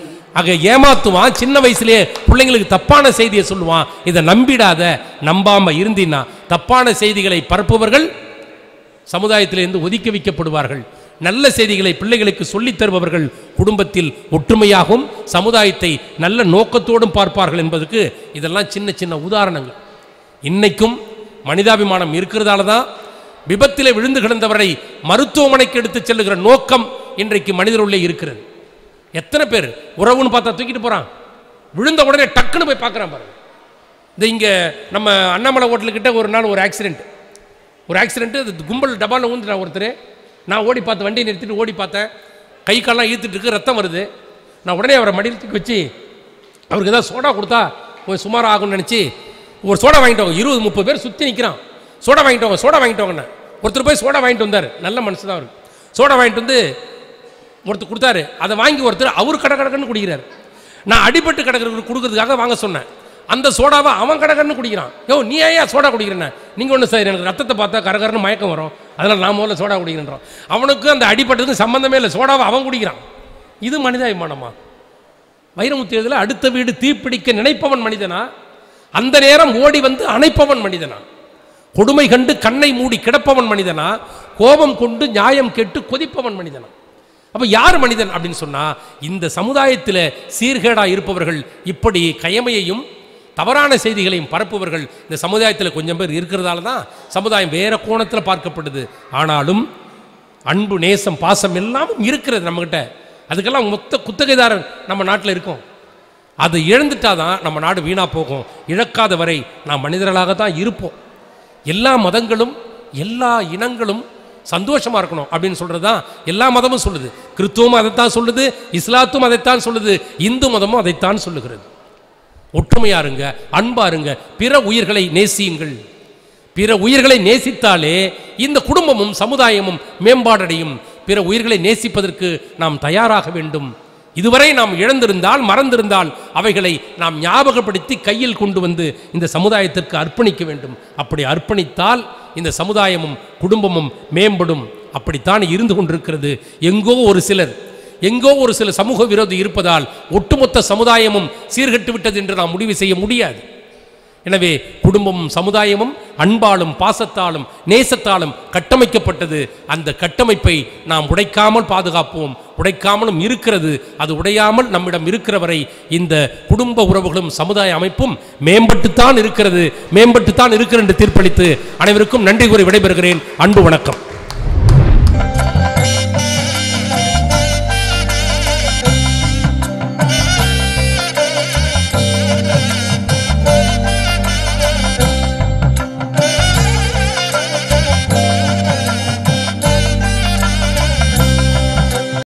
ஆக ஏமாத்துவான் சின்ன வயசுலயே பிள்ளைங்களுக்கு தப்பான செய்தியை சொல்லுவான் இதை நம்பிடாத நம்பாம இருந்தீன்னா தப்பான செய்திகளை பரப்புபவர்கள் சமுதாயத்திலிருந்து ஒதுக்கி வைக்கப்படுவார்கள் நல்ல செய்திகளை பிள்ளைகளுக்கு சொல்லித் தருபவர்கள் குடும்பத்தில் ஒற்றுமையாகவும் சமுதாயத்தை நல்ல நோக்கத்தோடும் பார்ப்பார்கள் என்பதற்கு இதெல்லாம் சின்ன சின்ன உதாரணங்கள் இன்னைக்கும் மனிதாபிமானம் இருக்கிறதால தான் விபத்திலே விழுந்து கிடந்தவரை மருத்துவமனைக்கு எடுத்துச் செல்லுகிற நோக்கம் இன்றைக்கு மனிதருள்ளே இருக்கிறது எத்தனை பேர் உறவுன்னு பார்த்தா தூக்கிட்டு போறான் விழுந்த உடனே டக்குன்னு போய் பார்க்குறான் பாருங்க இந்த இங்கே நம்ம அண்ணாமலை ஹோட்டலுக்கிட்ட ஒரு நாள் ஒரு ஆக்சிடென்ட் ஒரு ஆக்சிடென்ட்டு அது கும்பல் டபாலில் ஊந்துட்டான் ஒருத்தர் நான் ஓடி பார்த்தேன் வண்டியை நிறுத்திட்டு ஓடி பார்த்தேன் கை கால்லாம் ஈர்த்துட்டு இருக்கு ரத்தம் வருது நான் உடனே அவரை மடியில் தூக்கி வச்சு அவருக்கு ஏதாவது சோடா கொடுத்தா கொஞ்சம் சுமார் ஆகும்னு நினச்சி ஒரு சோடா வாங்கிட்டு வாங்க இருபது முப்பது பேர் சுற்றி நிற்கிறான் சோடா வாங்கிட்டு வாங்க சோடா வாங்கிட்டு வாங்கண்ணே ஒருத்தர் போய் சோடா வாங்கிட்டு வந்தார் நல்ல மனசு தான் அவருக்கு சோடா வாங்கிட்டு வந்து ஒருத்தர் கொடுத்தாரு அதை வாங்கி ஒருத்தர் அவர் கடை கடக்கன்னு குடிக்கிறார் நான் அடிபட்டு கிடக்கிறவருக்கு கொடுக்கறதுக்காக வாங்க சொன்னேன் அந்த சோடாவை அவன் கடகன்னு குடிக்கிறான் யோ நீ ஏன் சோடா குடிக்கிறேன் நீங்கள் ஒன்று சார் எனக்கு ரத்தத்தை பார்த்தா கரகரன்னு மயக்கம் வரும் அதனால் நான் முதல்ல சோடா குடிக்கிறேன் அவனுக்கு அந்த அடிபட்டதுக்கு சம்மந்தமே இல்லை சோடாவை அவன் குடிக்கிறான் இது மனிதாபிமானமா வைரமுத்து எழுதல அடுத்த வீடு தீப்பிடிக்க நினைப்பவன் மனிதனா அந்த நேரம் ஓடி வந்து அணைப்பவன் மனிதனா கொடுமை கண்டு கண்ணை மூடி கிடப்பவன் மனிதனா கோபம் கொண்டு நியாயம் கேட்டு கொதிப்பவன் மனிதனா அப்ப யார் மனிதன் அப்படின்னு சொன்னா இந்த சமுதாயத்தில் சீர்கேடா இருப்பவர்கள் இப்படி கயமையையும் தவறான செய்திகளையும் பரப்புவர்கள் இந்த சமுதாயத்தில் கொஞ்சம் பேர் இருக்கிறதால தான் சமுதாயம் வேற கோணத்தில் பார்க்கப்படுது ஆனாலும் அன்பு நேசம் பாசம் எல்லாமும் இருக்கிறது நம்மகிட்ட அதுக்கெல்லாம் மொத்த குத்தகைதாரர் நம்ம நாட்டில் இருக்கோம் அது இழந்துட்டாதான் நம்ம நாடு வீணா போகும் இழக்காத வரை நாம் மனிதர்களாக தான் இருப்போம் எல்லா மதங்களும் எல்லா இனங்களும் சந்தோஷமா இருக்கணும் அப்படின்னு சொல்றது தான் எல்லா மதமும் சொல்லுது கிறித்துவம் அதைத்தான் சொல்லுது இஸ்லாத்தும் அதைத்தான் சொல்லுது இந்து மதமும் அதைத்தான் சொல்லுகிறது ஒற்றுமையா இருங்க அன்பா இருங்க பிற உயிர்களை நேசியுங்கள் பிற உயிர்களை நேசித்தாலே இந்த குடும்பமும் சமுதாயமும் மேம்பாடடையும் பிற உயிர்களை நேசிப்பதற்கு நாம் தயாராக வேண்டும் இதுவரை நாம் இழந்திருந்தால் மறந்திருந்தால் அவைகளை நாம் ஞாபகப்படுத்தி கையில் கொண்டு வந்து இந்த சமுதாயத்திற்கு அர்ப்பணிக்க வேண்டும் அப்படி அர்ப்பணித்தால் இந்த சமுதாயமும் குடும்பமும் மேம்படும் அப்படித்தான் இருந்து கொண்டிருக்கிறது எங்கோ ஒரு சிலர் எங்கோ ஒரு சில சமூக விரோதி இருப்பதால் ஒட்டுமொத்த சமுதாயமும் சீர்கெட்டு விட்டது என்று நாம் முடிவு செய்ய முடியாது எனவே குடும்பமும் சமுதாயமும் அன்பாலும் பாசத்தாலும் நேசத்தாலும் கட்டமைக்கப்பட்டது அந்த கட்டமைப்பை நாம் உடைக்காமல் பாதுகாப்போம் உடைக்காமலும் இருக்கிறது அது உடையாமல் நம்மிடம் இருக்கிற வரை இந்த குடும்ப உறவுகளும் சமுதாய அமைப்பும் மேம்பட்டுத்தான் இருக்கிறது மேம்பட்டுத்தான் இருக்கிறது என்று தீர்ப்பளித்து அனைவருக்கும் நன்றி கூறி விடைபெறுகிறேன் அன்பு வணக்கம்